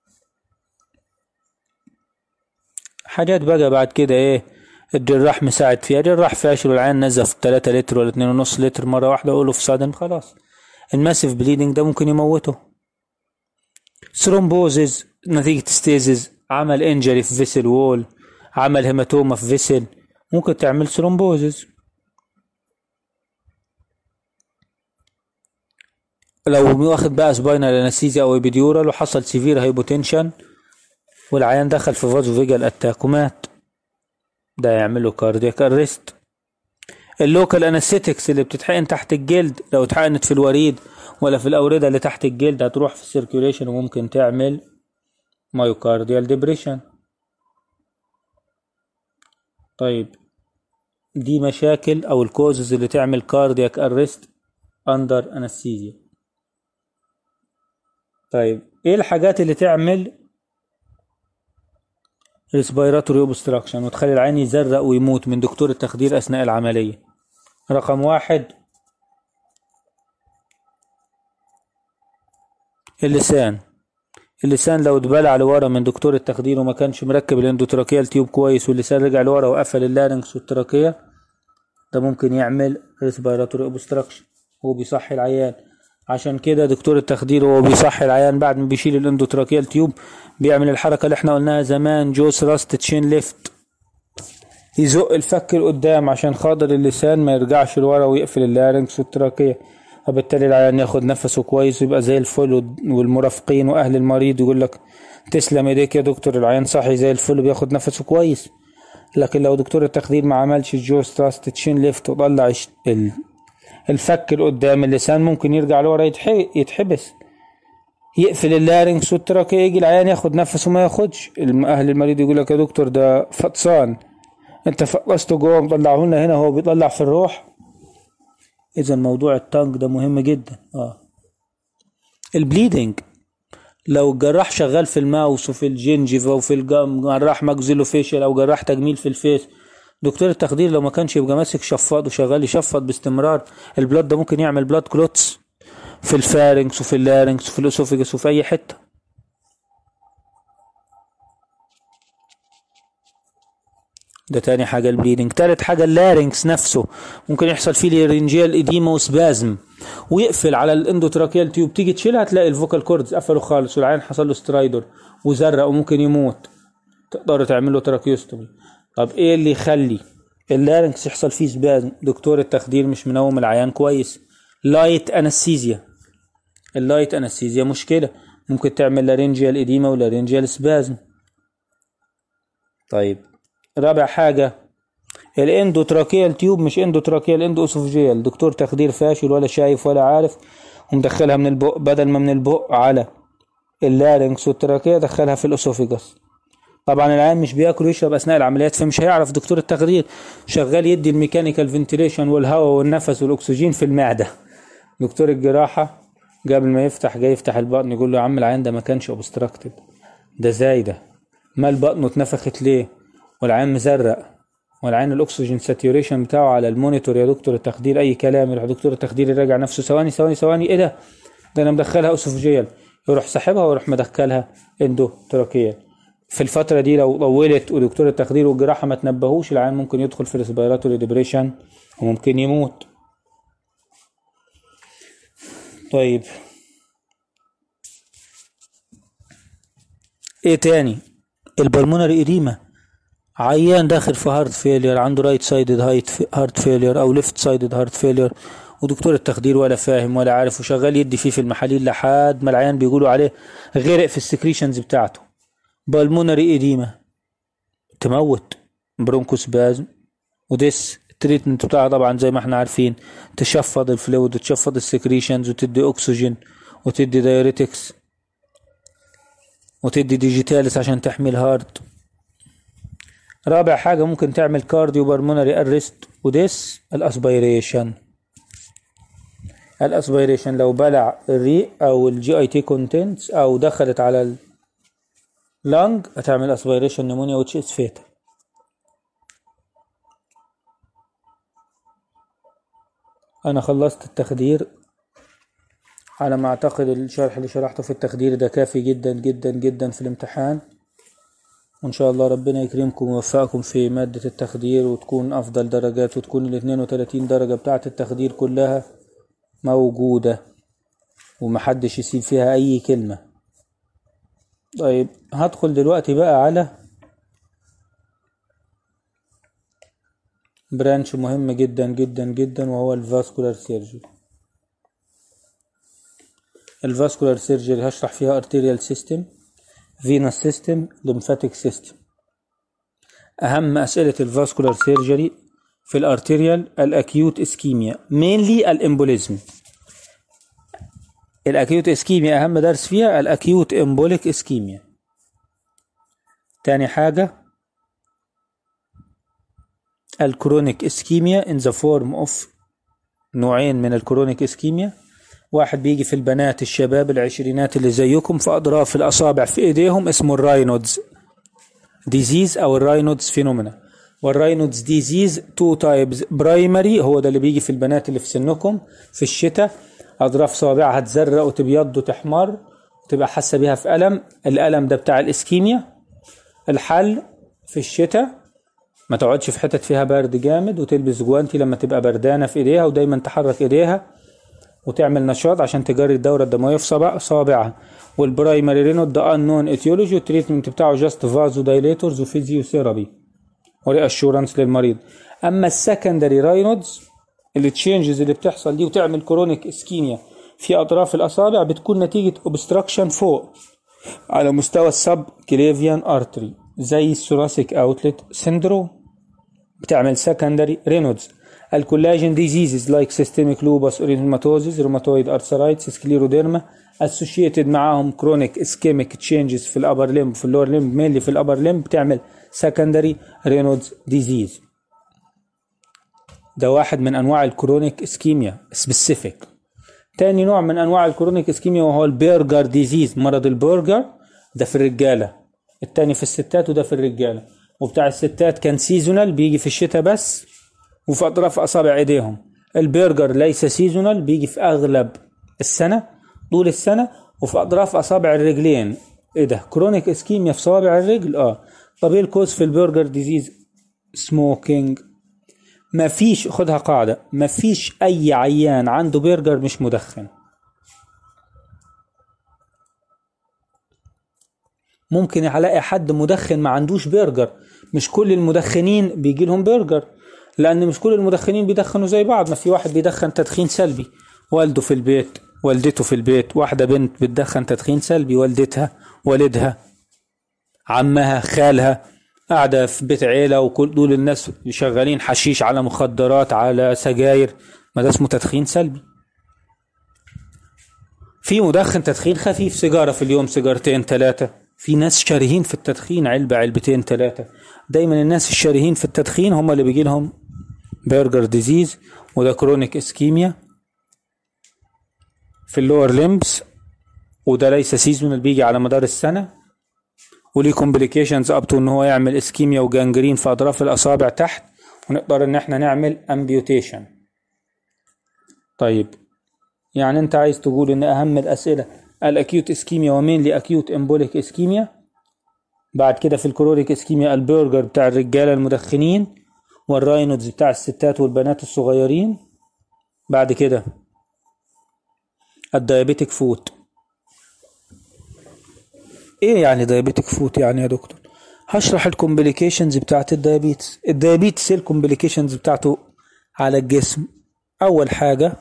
حاجات بقى بعد كده ايه الجراح مساعد فيها جراح فاشل والعيان نزف 3 لتر ولا 2.5 لتر مرة واحدة اقوله في صدم خلاص الماسيف بليدنج ده ممكن يموته ثرومبوزز نتيجة ستيزز عمل انجري في فيسل وول عمل هيماتوما في فيسل ممكن تعمل ثرومبوزز لو واخد بقى سباينال انستيزيا او ابيديورال وحصل سيفير هايبوتنشن والعيان دخل في فازو فيجال اتاك ومات ده يعمل له كاردياك ارست اللوكال انستيكس اللي بتتحقن تحت الجلد لو اتحقنت في الوريد ولا في الاورده اللي تحت الجلد هتروح في السيركيوليشن وممكن تعمل مايوكارديال ديبريشن طيب دي مشاكل او الكوزز اللي تعمل كاردياك ارست اندر انستيزيا طيب ايه الحاجات اللي تعمل ريسبيراتوري اوبستراكشن وتخلي العين يزرق ويموت من دكتور التخدير اثناء العمليه رقم واحد اللسان اللسان لو اتبلع لورا من دكتور التخدير وما كانش مركب الاندوتراكيال تيوب كويس واللسان رجع لورا وقفل اللارنكس والتراكيه ده ممكن يعمل ريسبيراتوري اوبستراكشن هو بيصحي العيان عشان كده دكتور التخدير وهو بيصحي العيان بعد ما بيشيل الاندوتراكيال تيوب بيعمل الحركه اللي احنا قلناها زمان جوس راست تشين ليفت يزق الفك لقدام عشان خاطر اللسان ما يرجعش لورا ويقفل اللارنكس والتراكيه وبالتالي العيان ياخد نفسه كويس ويبقى زي الفل والمرافقين واهل المريض يقول لك تسلم ايديك يا دكتور العيان صاحي زي الفل بياخد نفسه كويس لكن لو دكتور التخدير ما عملش الجو ستراست تشين ليفت وطلع الش- ال- الفك اللي قدام اللسان ممكن يرجع لورا يتح- يتحبس يقفل اللارنكس والتراكية يجي العيان ياخد نفسه ما ياخدش الم- اهل المريض يقول لك يا دكتور ده فطسان انت فقسته جوه مطلعه لنا هنا هو بيطلع في الروح اذا موضوع التانك ده مهم جدا اه البليدنج لو الجراح شغال في الماوس وفي الجنجفة وفي الجم جراح ماكسيلوفيشيال او جراح تجميل في الفيس دكتور التخدير لو ما كانش يبقى ماسك شفاط وشغال يشفط باستمرار البلاد ده ممكن يعمل بلاد كلوتس في الفارنكس وفي اللارنكس وفي الاسوفيجس وفي اي حته ده تاني حاجة البليدنج تالت حاجة اللارنكس نفسه ممكن يحصل فيه ليرنجيال اديما وسبازم ويقفل على الاندوتراكيال تيوب تيجي تشيلها تلاقي الفوكال كوردز قفلوا خالص والعين حصل له سترايدر وزرق وممكن يموت تقدروا تعملوا تراكيوستومي طب ايه اللي يخلي اللارنكس يحصل فيه سبازم دكتور التخدير مش منوم العيان كويس لايت انستيزيا اللايت انستيزيا مشكلة ممكن تعمل لارنجيال اديما ولارنجيال سبازم طيب رابع حاجة الاندوتراكيال تيوب مش اندوتراكيال اندو اسوفجيال دكتور تخدير فاشل ولا شايف ولا عارف ومدخلها من البق بدل ما من البق على اللارنكس والتراكية دخلها في الاسوفيجاس طبعا العيان مش بياكل ويشرب اثناء العمليات فمش هيعرف دكتور التخدير شغال يدي الميكانيكال فنتيليشن والهواء والنفس والاكسجين في المعده دكتور الجراحه قبل ما يفتح جاي يفتح البطن يقول له يا عم العيان ده ما كانش اوبستراكتد ده زايده مال بطنه اتنفخت ليه والعين مزرق والعين الاكسجين ساتيوريشن بتاعه على المونيتور يا دكتور التخدير اي كلام يروح دكتور التخدير يراجع نفسه ثواني ثواني ثواني ايه ده ده انا مدخلها اسوفجيال يروح ساحبها ويروح مدخلها اندو تراكيال في الفترة دي لو طولت ودكتور التخدير والجراحة ما تنبهوش العيان ممكن يدخل في ريسبيراتوري ديبريشن وممكن يموت طيب ايه تاني البلمونري اريما عيان داخل في هارت فيلير عنده رايت سايدد هارت فيلير او ليفت سايدد هارت فيلير ودكتور التخدير ولا فاهم ولا عارف وشغال يدي فيه في المحاليل لحد ما العيان بيقولوا عليه غرق في السكريشنز بتاعته بالمونري اديما تموت برونكوسبازم وديس التريتمنت بتاعها طبعا زي ما احنا عارفين تشفط الفلويد وتشفط السكريشنز وتدي اكسجين وتدي دايوريتكس وتدي ديجيتالس عشان تحمي الهارت رابع حاجة ممكن تعمل كارديو بالمونري ارست وديس الاسبيريشن الاسبيريشن لو بلع الريق او الجي اي تي كونتنتس او دخلت على اللنج هتعمل اسبيريشن نمونيا وتش از فيتا انا خلصت التخدير على ما اعتقد الشرح اللي شرحته في التخدير ده كافي جدا جدا جدا في الامتحان وان شاء الله ربنا يكرمكم ويوفقكم في مادة التخدير وتكون افضل درجات وتكون ال 32 درجة بتاعة التخدير كلها موجودة ومحدش يسيب فيها اي كلمة طيب هدخل دلوقتي بقى على برانش مهم جدا جدا جدا وهو الفاسكولار سيرجري الفاسكولار سيرجري هشرح فيها ارتيريال سيستم فينس سيستم ليمفاتيك سيستم اهم اسئله الفاسكولار سيرجري في الارتيريال الاكيوت اسكيميا مينلي الامبوليزم الاكيوت اسكيميا اهم درس فيها الاكيوت امبوليك اسكيميا تاني حاجه الكرونيك اسكيميا in the form of نوعين من الكرونيك اسكيميا واحد بيجي في البنات الشباب العشرينات اللي زيكم في أطراف الأصابع في إيديهم اسمه الراينودز ديزيز أو الراينودز فينومينا والراينودز ديزيز تو تايبز برايمري هو ده اللي بيجي في البنات اللي في سنكم في الشتاء أطراف صوابعها تزرق وتبيض وتحمر وتبقى حاسة بيها في ألم الألم ده بتاع الإسكيميا الحل في الشتاء ما تقعدش في حتت فيها برد جامد وتلبس جوانتي لما تبقى بردانة في ايديها ودايما تحرك ايديها وتعمل نشاط عشان تجري الدورة الدموية في صابع صابعها والبرايمري رينود ده انون اتيولوجي والتريتمنت بتاعه جاست فازو دايليتورز وفيزيوثيرابي وري اشورنس للمريض اما السكندري راينودز اللي تشينجز اللي بتحصل دي وتعمل كرونيك اسكيميا في اطراف الاصابع بتكون نتيجة اوبستراكشن فوق على مستوى السب كليفيان ارتري زي الثوراسيك اوتلت سيندروم بتعمل secondary Raynaud's الكولاجين diseases like systemic lupus erythematosus rheumatoid arthritis scleroderma associated معاهم chronic ischemic changes في الابر limb في اللور limb mainly في الابر limb بتعمل secondary Raynaud's disease ده واحد من انواع الكرونيك اسكيميا سبيسيفيك تاني نوع من انواع الكرونيك اسكيميا وهو البرجر ديزيز مرض البرجر ده في الرجاله التاني في الستات وده في الرجاله وبتاع الستات كان سيزونال بيجي في الشتاء بس وفي اطراف اصابع ايديهم البرجر ليس سيزونال بيجي في اغلب السنه طول السنه وفي اطراف اصابع الرجلين ايه ده كرونيك اسكيميا في صوابع الرجل اه طب ايه الكوز في البرجر ديزيز سموكينج مفيش خدها قاعدة مفيش أي عيان عنده برجر مش مدخن ممكن الاقي حد مدخن ما عندوش برجر مش كل المدخنين بيجي لهم برجر لان مش كل المدخنين بيدخنوا زي بعض ما في واحد بيدخن تدخين سلبي والده في البيت والدته في البيت واحدة بنت بتدخن تدخين سلبي والدتها والدها عمها خالها قاعدة في بيت عيلة وكل دول الناس شغالين حشيش على مخدرات على سجاير ما ده اسمه تدخين سلبي في مدخن تدخين خفيف سيجارة في اليوم سيجارتين ثلاثة في ناس شارهين في التدخين علبة علبتين ثلاثة دايما الناس الشارهين في التدخين هم اللي بيجي لهم برجر ديزيز وده كرونيك اسكيميا في اللور ليمبس وده ليس سيزونال بيجي على مدار السنة وليه كومبليكيشنز اب تو ان هو يعمل اسكيميا وجانجرين في اطراف الاصابع تحت ونقدر ان احنا نعمل امبيوتيشن طيب يعني انت عايز تقول ان اهم الاسئله الاكيوت اسكيميا ومينلي اكيوت امبوليك اسكيميا بعد كده في الكرونيك اسكيميا البرجر بتاع الرجاله المدخنين والراينودز بتاع الستات والبنات الصغيرين بعد كده الدايابيتك فوت ايه يعني دايابيتك فوت يعني يا دكتور هشرح الكومبليكيشنز بتاعت الدايابيتس الدايابيتس ايه الكومبليكيشنز بتاعته على الجسم اول حاجه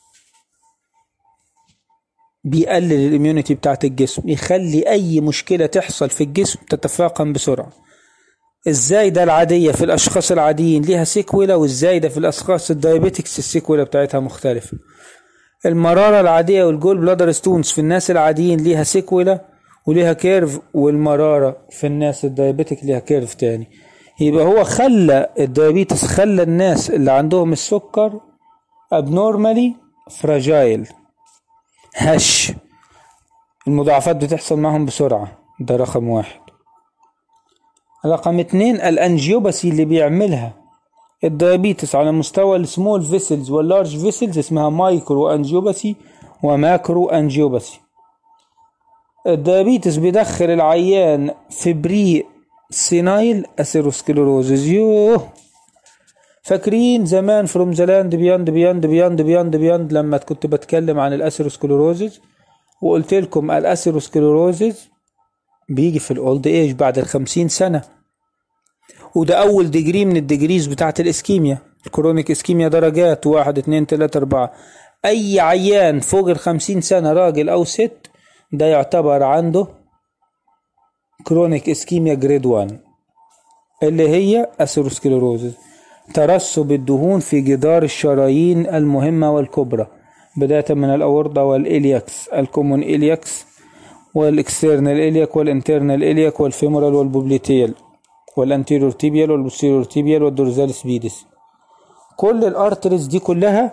بيقلل الاميونيتي بتاعت الجسم يخلي اي مشكله تحصل في الجسم تتفاقم بسرعه ازاي ده العاديه في الاشخاص العاديين ليها سيكولا وازاي ده في الاشخاص الدايابيتكس السيكولا بتاعتها مختلفه المراره العاديه والجول بلادر ستونز في الناس العاديين ليها سيكولا وليها كيرف والمرارة في الناس الدايابيتك ليها كيرف تاني يبقى هو خلى الدايابيتس خلى الناس اللي عندهم السكر abnormally fragile هش المضاعفات بتحصل معهم بسرعة ده رقم واحد رقم اتنين الانجيوباسي اللي بيعملها الدايابيتس على مستوى السمول فيسلز واللارج فيسلز اسمها مايكرو انجيوباسي وماكرو انجيوباسي الدايابيتس بيدخل العيان في بري سينايل اثيروسكليروزز يوه فاكرين زمان فروم ذا لاند بياند بياند بياند بياند بياند لما كنت بتكلم عن الاثيروسكليروزز وقلت لكم الاثيروسكليروزز بيجي في الاولد ايج بعد الخمسين سنة وده اول ديجري من الديجريز بتاعت الاسكيميا الكرونيك اسكيميا درجات واحد اتنين تلاتة اربعة اي عيان فوق الخمسين سنة راجل او ست ده يعتبر عنده كرونيك اسكيميا جريد 1 اللي هي اثيروسكليروزز ترسب الدهون في جدار الشرايين المهمة والكبرى بداية من الأوردة والإلياكس الكومون إلياكس والإكسترنال إلياك والإنترنال إلياك والفيمورال والبوبليتيل والأنتيريور تيبيال والبوستيريور تيبيال والدورزال سبيدس كل الأرتريز دي كلها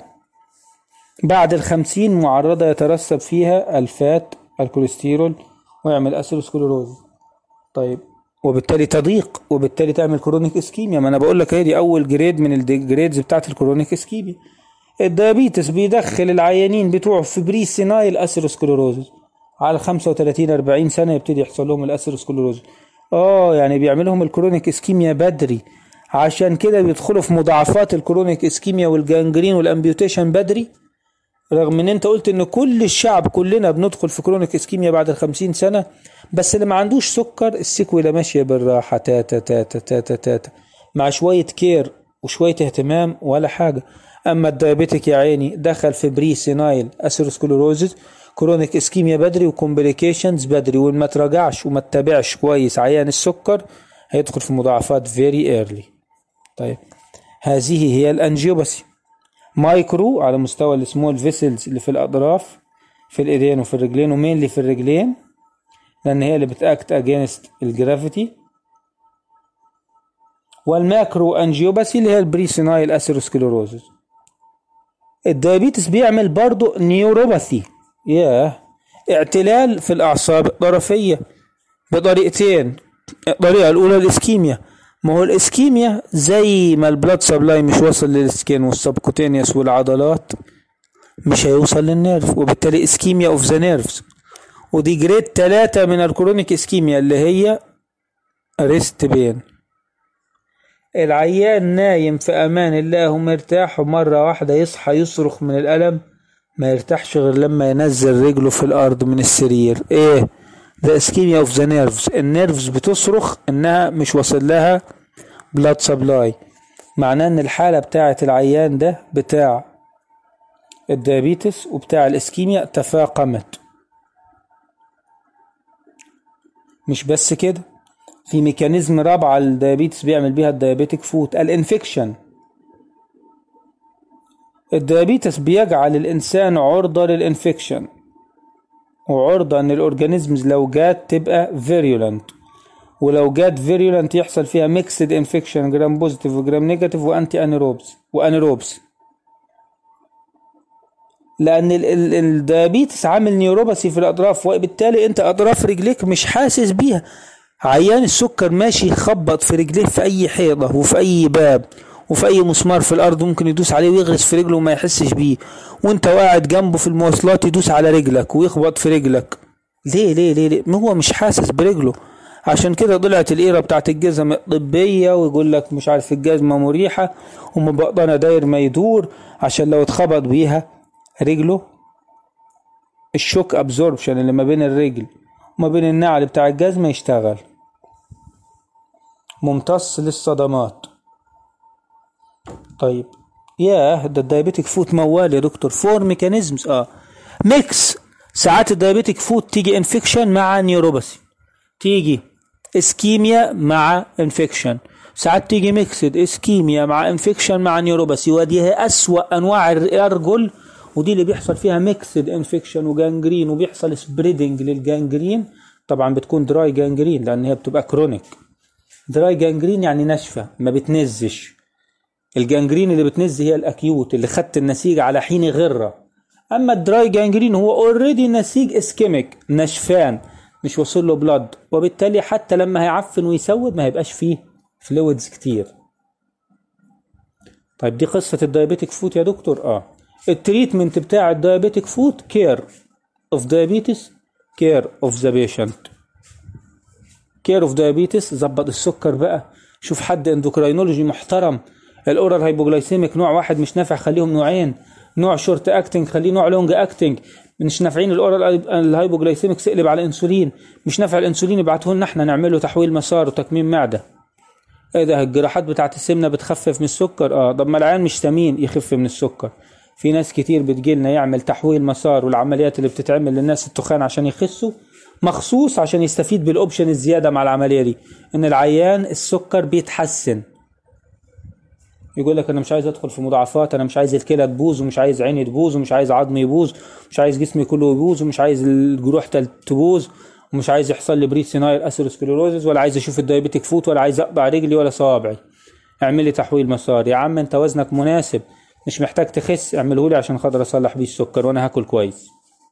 بعد الخمسين معرضة يترسب فيها الفات الكوليسترول ويعمل اثيروسكليروز طيب وبالتالي تضيق وبالتالي تعمل كرونيك اسكيميا ما انا بقول لك هي دي اول جريد من الجريدز بتاعت الكرونيك اسكيميا الديابيتس بيدخل العيانين بتوعه في بري سينايل اثيروسكليروز على 35 40 سنه يبتدي يحصل لهم الاثيروسكليروز اه يعني بيعملهم الكرونيك اسكيميا بدري عشان كده بيدخلوا في مضاعفات الكرونيك اسكيميا والجانجرين والامبيوتيشن بدري رغم ان انت قلت ان كل الشعب كلنا بندخل في كرونيك اسكيميا بعد الخمسين سنة بس اللي ما عندوش سكر السكويلة ماشية بالراحة تاتا تاتا تاتا تاتا مع شوية كير وشوية اهتمام ولا حاجة اما الدايابيتك يا عيني دخل في بري سينايل اثيروسكلوروزز كرونيك اسكيميا بدري وكومبليكيشنز بدري وما تراجعش وما تتابعش كويس عيان السكر هيدخل في مضاعفات فيري ايرلي طيب هذه هي الانجيوباسي مايكرو على مستوى السمول فيسلز اللي في الاطراف في الايدين وفي الرجلين ومينلي في الرجلين لان هي اللي بتاكت اجينست الجرافيتي والماكرو انجيوباسي اللي هي البريسينايل اثيروسكليروزز الدايابيتس بيعمل برضو نيوروباثي ياه اعتلال في الاعصاب الطرفيه بطريقتين الطريقه الاولى الاسكيميا ما هو الاسكيميا زي ما البلاد سبلاي مش واصل للسكين والسبكوتينيوس والعضلات مش هيوصل للنيرف وبالتالي اسكيميا اوف ذا نيرفز ودي جريد تلاتة من الكرونيك اسكيميا اللي هي ريست بين العيان نايم في امان الله ومرتاح ومرة واحدة يصحى يصرخ من الالم ما يرتاحش غير لما ينزل رجله في الارض من السرير ايه the ischemia of the nerves النيرفز بتصرخ انها مش واصل لها blood supply معناه ان الحالة بتاعة العيان ده بتاع الديابيتس وبتاع الاسكيميا تفاقمت مش بس كده في ميكانيزم رابعة الديابيتس بيعمل بيها الديابيتك فوت الانفكشن الديابيتس بيجعل الانسان عرضة للانفكشن وعرضة ان الاورجانيزمز لو جات تبقى فيريولنت ولو جات فيريولنت يحصل فيها ميكسد انفكشن جرام بوزيتيف وجرام نيجاتيف وانتي انيروبس وانيروبس لان ال- ال- الديابيتس عامل نيوروباثي في الاطراف وبالتالي انت اطراف رجليك مش حاسس بيها عيان السكر ماشي يخبط في رجليه في اي حيطه وفي اي باب وفي اي مسمار في الارض ممكن يدوس عليه ويغرس في رجله وما يحسش بيه وانت قاعد جنبه في المواصلات يدوس على رجلك ويخبط في رجلك ليه ليه ليه, ليه؟ ما هو مش حاسس برجله عشان كده طلعت الإيرة بتاعت الجزم الطبية ويقول لك مش عارف الجزمة مريحة ومبقطنة داير ما يدور عشان لو اتخبط بيها رجله الشوك ابزوربشن اللي ما بين الرجل وما بين النعل بتاع الجزمة يشتغل ممتص للصدمات طيب ياه ده الدايابيتك فوت موال يا دكتور فور ميكانيزمز اه ميكس ساعات الدايابيتك فوت تيجي انفكشن مع نيوروباثي تيجي اسكيميا مع انفكشن ساعات تيجي ميكسد اسكيميا مع انفكشن مع نيوروباثي ودي هي اسوأ انواع الارجل ودي اللي بيحصل فيها ميكسد انفكشن وجانجرين وبيحصل سبريدنج للجانجرين طبعا بتكون دراي جانجرين لان هي بتبقى كرونيك دراي جانجرين يعني ناشفه ما بتنزش الجانجرين اللي بتنز هي الاكيوت اللي خدت النسيج على حين غره اما الدراي جانجرين هو اوريدي نسيج اسكيميك نشفان مش واصل له بلاد وبالتالي حتى لما هيعفن ويسود ما هيبقاش فيه فلويدز كتير طيب دي قصة الدايابيتك فوت يا دكتور اه التريتمنت بتاع الدايابيتك فوت كير اوف دايابيتس كير اوف ذا بيشنت كير اوف دايابيتس ظبط السكر بقى شوف حد اندوكراينولوجي محترم الاورال هايبوجلايسيميك نوع واحد مش نافع خليهم نوعين نوع شورت اكتنج خليه نوع لونج اكتنج مش نافعين الاورال الهايبوجلايسيميك سقلب على الانسولين مش نافع الانسولين يبعته لنا احنا نعمل له تحويل مسار وتكميم معده ايه ده الجراحات بتاعت السمنه بتخفف من السكر اه طب ما العيان مش سمين يخف من السكر في ناس كتير بتجيلنا يعمل تحويل مسار والعمليات اللي بتتعمل للناس التخان عشان يخسوا مخصوص عشان يستفيد بالاوبشن الزياده مع العمليه دي ان العيان السكر بيتحسن يقول لك انا مش عايز ادخل في مضاعفات انا مش عايز الكلى تبوظ ومش عايز عيني تبوظ ومش عايز عظمي يبوظ مش عايز جسمي كله يبوظ ومش عايز الجروح تل- تبوظ ومش عايز يحصل لي بريسينايل اثيروسكليروزز ولا عايز اشوف الدايابيتك فوت ولا عايز اقطع رجلي ولا صوابعي اعمل لي تحويل مسار يا عم انت وزنك مناسب مش محتاج تخس اعمله لي عشان خاطر اصلح بيه السكر وانا هاكل كويس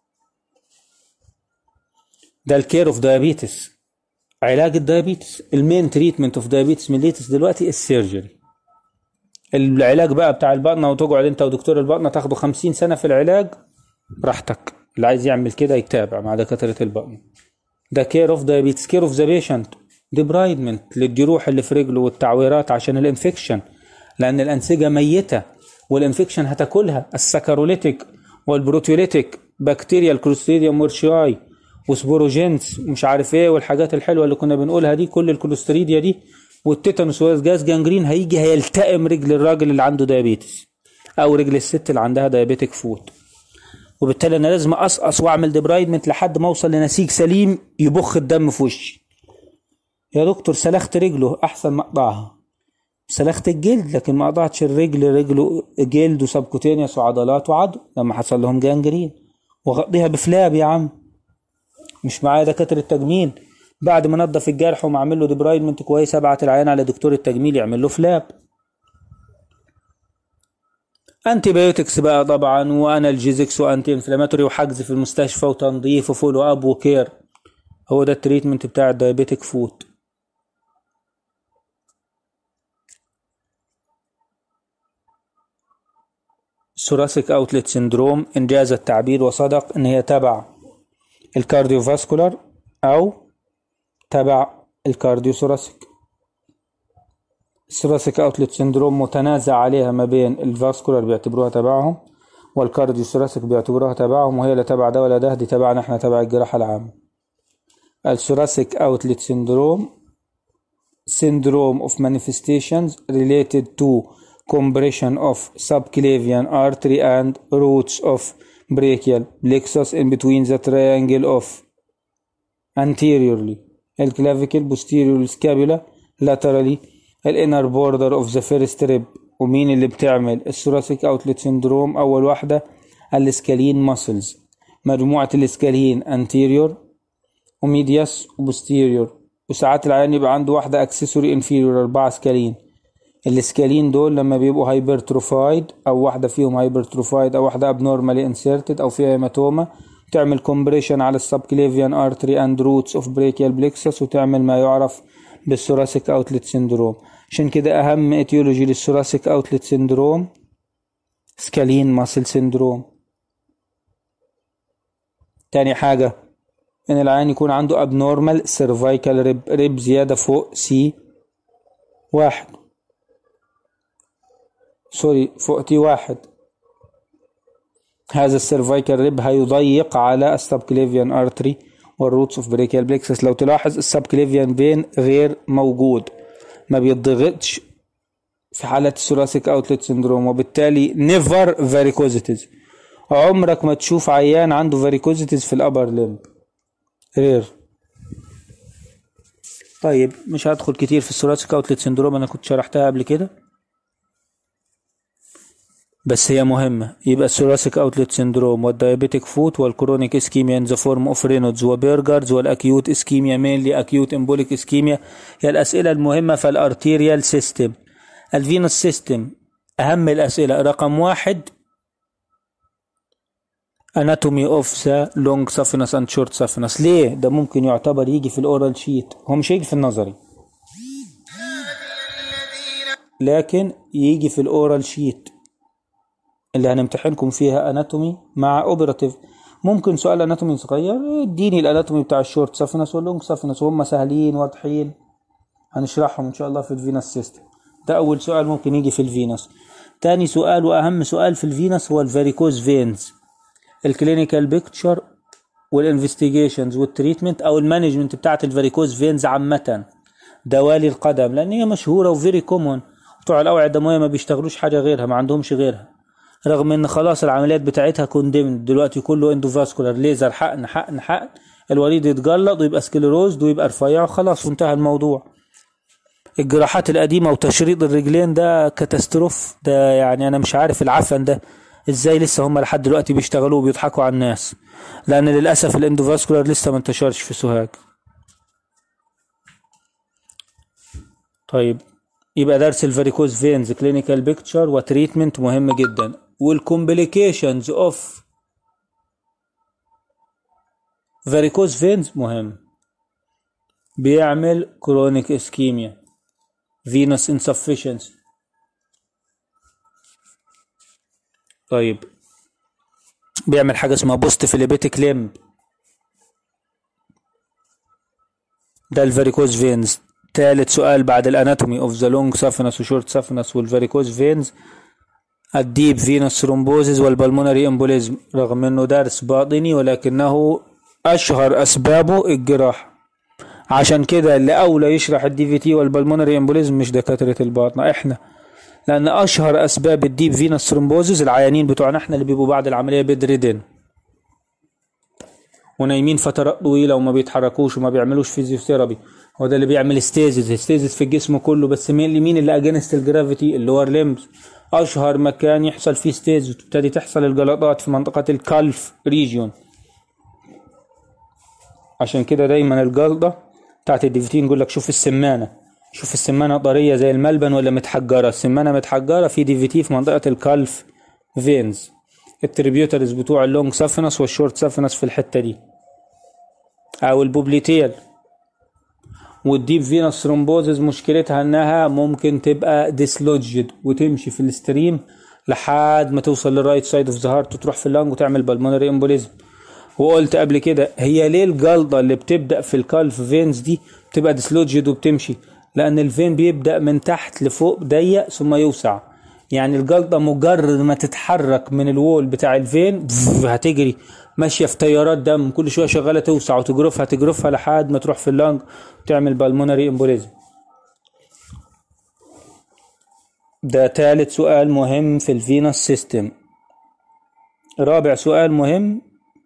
ده الكير اوف دايابيتس علاج الدايابيتس المين تريتمنت اوف دايابيتس ميليتس دلوقتي السيرجري العلاج بقى بتاع البطنه وتقعد انت ودكتور البطنه تاخده 50 سنه في العلاج براحتك اللي عايز يعمل كده يتابع مع دكاتره البطنه ده كير اوف دايابيتس كير اوف ذا بيشنت ديبرايدمنت للجروح اللي في رجله والتعويرات عشان الانفكشن لان الانسجه ميته والانفكشن هتاكلها السكروليتيك والبروتيوليتيك بكتيريا الكلوستريديوم مورشياي وسبوروجينز ومش عارف ايه والحاجات الحلوه اللي كنا بنقولها دي كل الكلوستريديا دي والتيتانوس والجاز جانجرين هيجي هيلتئم رجل الراجل اللي عنده دايابيتس او رجل الست اللي عندها دايابيتك فوت وبالتالي انا لازم اقصقص واعمل ديبرايدمنت لحد ما اوصل لنسيج سليم يبخ الدم في وشي يا دكتور سلخت رجله احسن ما اقطعها سلخت الجلد لكن ما قطعتش الرجل رجله جلد وسبكوتينيوس وعضلات وعضو لما حصل لهم جانجرين وغطيها بفلاب يا عم مش معايا دكاتره التجميل بعد ما نضف الجرح وما له ديبرايدمنت كويس ابعت العيان على دكتور التجميل يعمل له فلاب انتي بايوتكس بقى طبعا وانالجيزكس وانتي انفلاماتوري وحجز في المستشفى وتنظيف وفولو اب وكير هو ده التريتمنت بتاع الدايابيتك فوت ثوراسيك اوتلت سيندروم انجاز التعبير وصدق ان هي تبع الكارديوفاسكولار او تبع الكارديو ثوراسيك الثوراسيك اوتلت سيندروم متنازع عليها ما بين الفاسكولار بيعتبروها تبعهم والكارديو ثوراسيك بيعتبروها تبعهم وهي لا تبع ده ولا ده دي تبعنا احنا تبع الجراحة العامة الثوراسيك اوتلت سيندروم syndrome of manifestations related to compression of subclavian artery and roots of brachial plexus in between the triangle of anteriorly الclavicle posterior scapula laterally الانر بوردر اوف ذا فيرست ريب ومين اللي بتعمل الثوراسيك اوتلت سيندروم اول واحده الاسكالين ماسلز مجموعه الاسكالين انتيريور وميدياس وبوستيريور وساعات العيان يبقى عنده واحده اكسسوري انفيريور اربعه سكالين الاسكالين دول لما بيبقوا هايبرتروفايد او واحده فيهم هايبرتروفايد او واحده ابنورمالي انسيرتد او فيها هيماتوما تعمل كومبريشن على السبكليفيان ارتري اند روتس اوف بريكيال بليكسس وتعمل ما يعرف بالثوراسيك اوتلت سيندروم عشان كده اهم اتيولوجي للثوراسيك اوتلت سيندروم سكالين ماسل سيندروم تاني حاجة ان العيان يكون عنده abnormal cervical rib ريب زيادة فوق سي واحد سوري فوق تي واحد هذا السيرفايكال ريب هيضيق على السبكليفيان ارتري والروتس اوف بريكيال بليكسس لو تلاحظ السبكليفيان بين غير موجود ما بيضغطش في حالة الثوراسيك اوتلت سندروم وبالتالي نيفر فاريكوزيتيز عمرك ما تشوف عيان عنده فاريكوزيتيز في الابر ليمب رير طيب مش هدخل كتير في الثوراسيك اوتلت سندروم انا كنت شرحتها قبل كده بس هي مهمة يبقى الثوراسيك اوتلت سندروم والدايابيتيك فوت والكرونيك اسكيميا ان ذا فورم اوف رينودز وبيرجرز والاكيوت اسكيميا مينلي اكيوت امبوليك اسكيميا هي الاسئلة المهمة في الارتيريال سيستم الفينوس سيستم اهم الاسئلة رقم واحد anatomy of the long saphenous and short saphenous ليه ده ممكن يعتبر يجي في الاورال شيت هو مش هيجي في النظري لكن يجي في الاورال شيت اللي هنمتحنكم فيها اناتومي مع اوبراتيف ممكن سؤال اناتومي صغير اديني الاناتومي بتاع الشورت سافنس واللونج سافنس وهم سهلين واضحين هنشرحهم ان شاء الله في الفينس سيستم ده اول سؤال ممكن يجي في الفينس تاني سؤال واهم سؤال في الفينس هو الفاريكوز فينز الكلينيكال بيكتشر والانفستيجيشنز والتريتمنت او المانجمنت بتاعت الفاريكوز فينز عامه دوالي القدم لان هي مشهوره وفيري كومون بتوع الاوعيه الدمويه ما بيشتغلوش حاجه غيرها ما عندهمش غيرها رغم ان خلاص العمليات بتاعتها كونديمد دلوقتي كله اندوفاسكولار ليزر حقن حقن حقن الوريد يتجلط ويبقى سكليروز ويبقى رفيع وخلاص وانتهى الموضوع الجراحات القديمه وتشريط الرجلين ده كاتاستروف ده يعني انا مش عارف العفن ده ازاي لسه هم لحد دلوقتي بيشتغلوا وبيضحكوا على الناس لان للاسف الاندوفاسكولار لسه ما انتشرش في سوهاج طيب يبقى درس الفاريكوز فينز كلينيكال بيكتشر وتريتمنت مهم جدا والكومبليكيشنز اوف فاريكوز فينز مهم بيعمل كرونيك اسكيميا فينوس insufficiency طيب بيعمل حاجة اسمها بوست فيليبيتيك ليمب ده الفاريكوز فينز تالت سؤال بعد الاناتومي اوف ذا لونج سافنس وشورت سافنس والفاريكوز فينز الديب فينوس ثرومبوزيس والبلمونري امبوليزم رغم انه درس باطني ولكنه اشهر اسبابه الجراحة عشان كده اللي اولى يشرح الدي في تي والبلمونري امبوليزم مش دكاترة الباطنة احنا لان اشهر اسباب الديب فينوس ثرومبوزيس العيانين بتوعنا احنا اللي بيبقوا بعد العملية بيد ريدن ونايمين فترات طويلة وما بيتحركوش وما بيعملوش فيزيوثيرابي هو ده اللي بيعمل ستيزز ستيزز في الجسم كله بس مين مين اللي اجينست الجرافيتي اللور ليمز اشهر مكان يحصل فيه ستيز وتبتدي تحصل الجلطات في منطقة الكالف ريجيون عشان كده دايما الجلطة بتاعت الديفيتين يقول لك شوف السمانة شوف السمانة طرية زي الملبن ولا متحجرة السمانة متحجرة في دي في تي في منطقة الكالف فينز التريبيوترز بتوع اللونج سافنس والشورت سافنس في الحتة دي او البوبليتيل والديب فينوس ثرومبوزز مشكلتها انها ممكن تبقى ديسلوجد وتمشي في الستريم لحد ما توصل للرايت سايد اوف ذا هارت وتروح في اللنج وتعمل بالمونري امبوليزم وقلت قبل كده هي ليه الجلطه اللي بتبدا في الكالف فينز دي بتبقى ديسلوجد وبتمشي لان الفين بيبدا من تحت لفوق ضيق ثم يوسع يعني الجلطه مجرد ما تتحرك من الوول بتاع الفين هتجري ماشيه في تيارات دم كل شويه شغاله توسع وتجرفها تجرفها لحد ما تروح في اللنج وتعمل بالمونري امبوليزم ده تالت سؤال مهم في الفينوس سيستم رابع سؤال مهم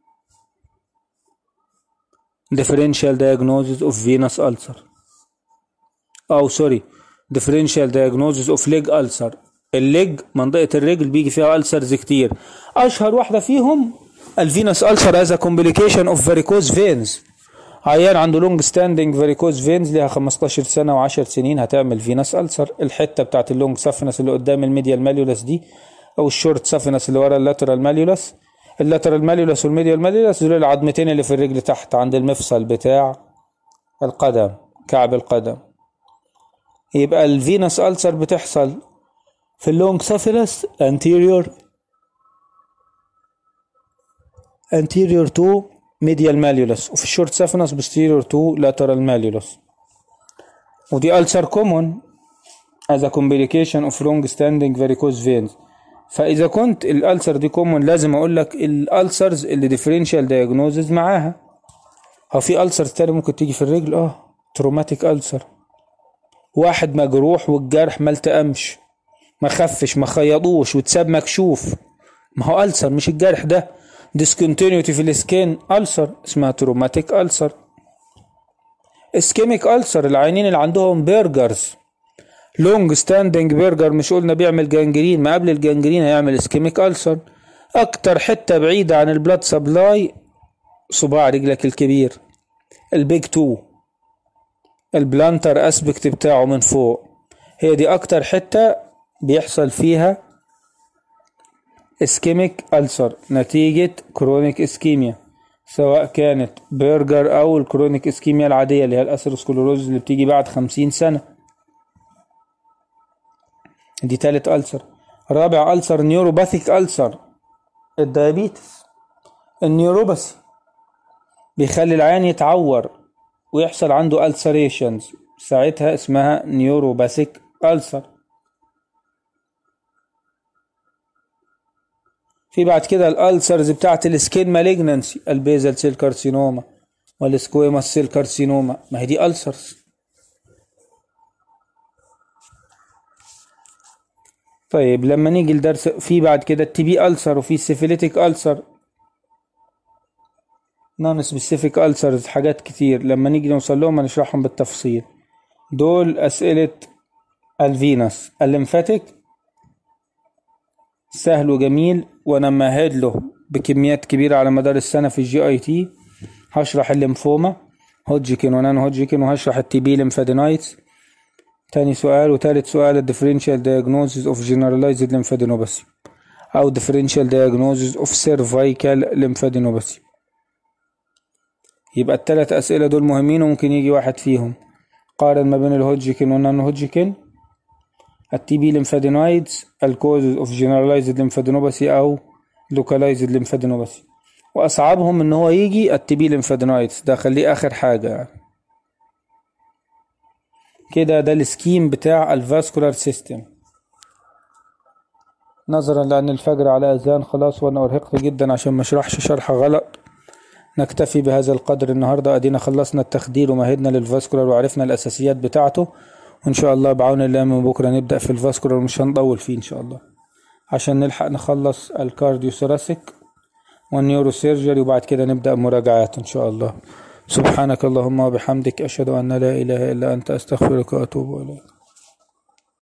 differential diagnosis of venous ulcer او سوري differential diagnosis of leg ulcer الليج منطقة الرجل بيجي فيها ألسرز كتير أشهر واحدة فيهم الفينوس ألسر از complication of varicose veins عيان عنده لونج ستاندنج varicose veins ليها 15 سنة و10 سنين هتعمل فينوس ألسر الحتة بتاعت اللونج سافنس اللي قدام الميديال ماليولس دي أو الشورت سافنس اللي ورا اللاترال ماليولس اللاترال ماليولس والميديال ماليولس دول العظمتين اللي في الرجل تحت عند المفصل بتاع القدم كعب القدم يبقى الفينوس ألسر بتحصل في اللونج سافينس anterior anterior to medial malleolus وفي الشورت سافينس posterior to lateral malleolus ودي ألسر common as a complication of long standing varicose veins فإذا كنت الألسر دي common لازم أقول لك الألسرز اللي differential diagnosis معاها هو في ألسر تاني ممكن تيجي في الرجل اه تروماتيك ألسر واحد مجروح والجرح ما التئمش ما خفش ما خيطوش واتساب مكشوف ما هو ألسر مش الجرح ده discontinuity في السكين ألسر اسمها تروماتيك ألسر اسكيميك ألسر العينين اللي عندهم برجرز لونج ستاندنج برجر مش قلنا بيعمل جانجرين ما قبل الجانجرين هيعمل اسكيميك ألسر أكتر حتة بعيدة عن البلاد سبلاي صباع رجلك الكبير البيج تو البلانتر اسبكت بتاعه من فوق هي دي اكتر حتة بيحصل فيها اسكيميك ألسر نتيجة كرونيك اسكيميا سواء كانت برجر او الكرونيك اسكيميا العادية اللي هي الاسيروسكلوروز اللي بتيجي بعد خمسين سنة دي تالت ألسر رابع ألسر نيوروباثيك ألسر الديابيتس النيوروباثي بيخلي العيان يتعور ويحصل عنده ألسريشنز ساعتها اسمها نيوروباثيك ألسر في بعد كده الألسرز بتاعت السكين مالجنانسي البيزل سيل كارسينوما والسكويماس سيل كارسينوما ما هي دي ألسرز طيب لما نيجي لدرس في بعد كده التي بي ألسر وفي السيفيليتيك ألسر نون سبيسيفيك ألسرز حاجات كتير لما نيجي نوصل لهم هنشرحهم بالتفصيل دول أسئلة الفينوس الليمفاتيك سهل وجميل وانا ممهد له بكميات كبيرة على مدار السنة في الجي اي تي هشرح الليمفوما هودجكن ونان هودجكن وهشرح التي بي ليمفادينايتس تاني سؤال وتالت سؤال الديفرنشال diagnosis of generalized lymphadenopathy أو differential diagnosis of cervical lymphadenopathy يبقى التلات أسئلة دول مهمين وممكن يجي واحد فيهم قارن ما بين الهودجكن والنان هودجكن التي بي ليمفادينويدز الكوزز اوف جنرالايزد ليمفادينوباثي او لوكالايزد ليمفادينوباثي واصعبهم ان هو يجي التي بي ليمفادينويدز ده خليه اخر حاجه يعني. كده ده السكيم بتاع الفاسكولار سيستم نظرا لان الفجر على اذان خلاص وانا ارهقت جدا عشان ما اشرحش شرح غلط نكتفي بهذا القدر النهارده ادينا خلصنا التخدير ومهدنا للفاسكولار وعرفنا الاساسيات بتاعته وان شاء الله بعون الله من بكره نبدا في الفاسكولار ومش هنطول فيه ان شاء الله عشان نلحق نخلص الكارديو ثوراسيك والنيورو سيرجري وبعد كده نبدأ مراجعات إن شاء الله سبحانك اللهم وبحمدك أشهد أن لا إله إلا أنت أستغفرك وأتوب إليك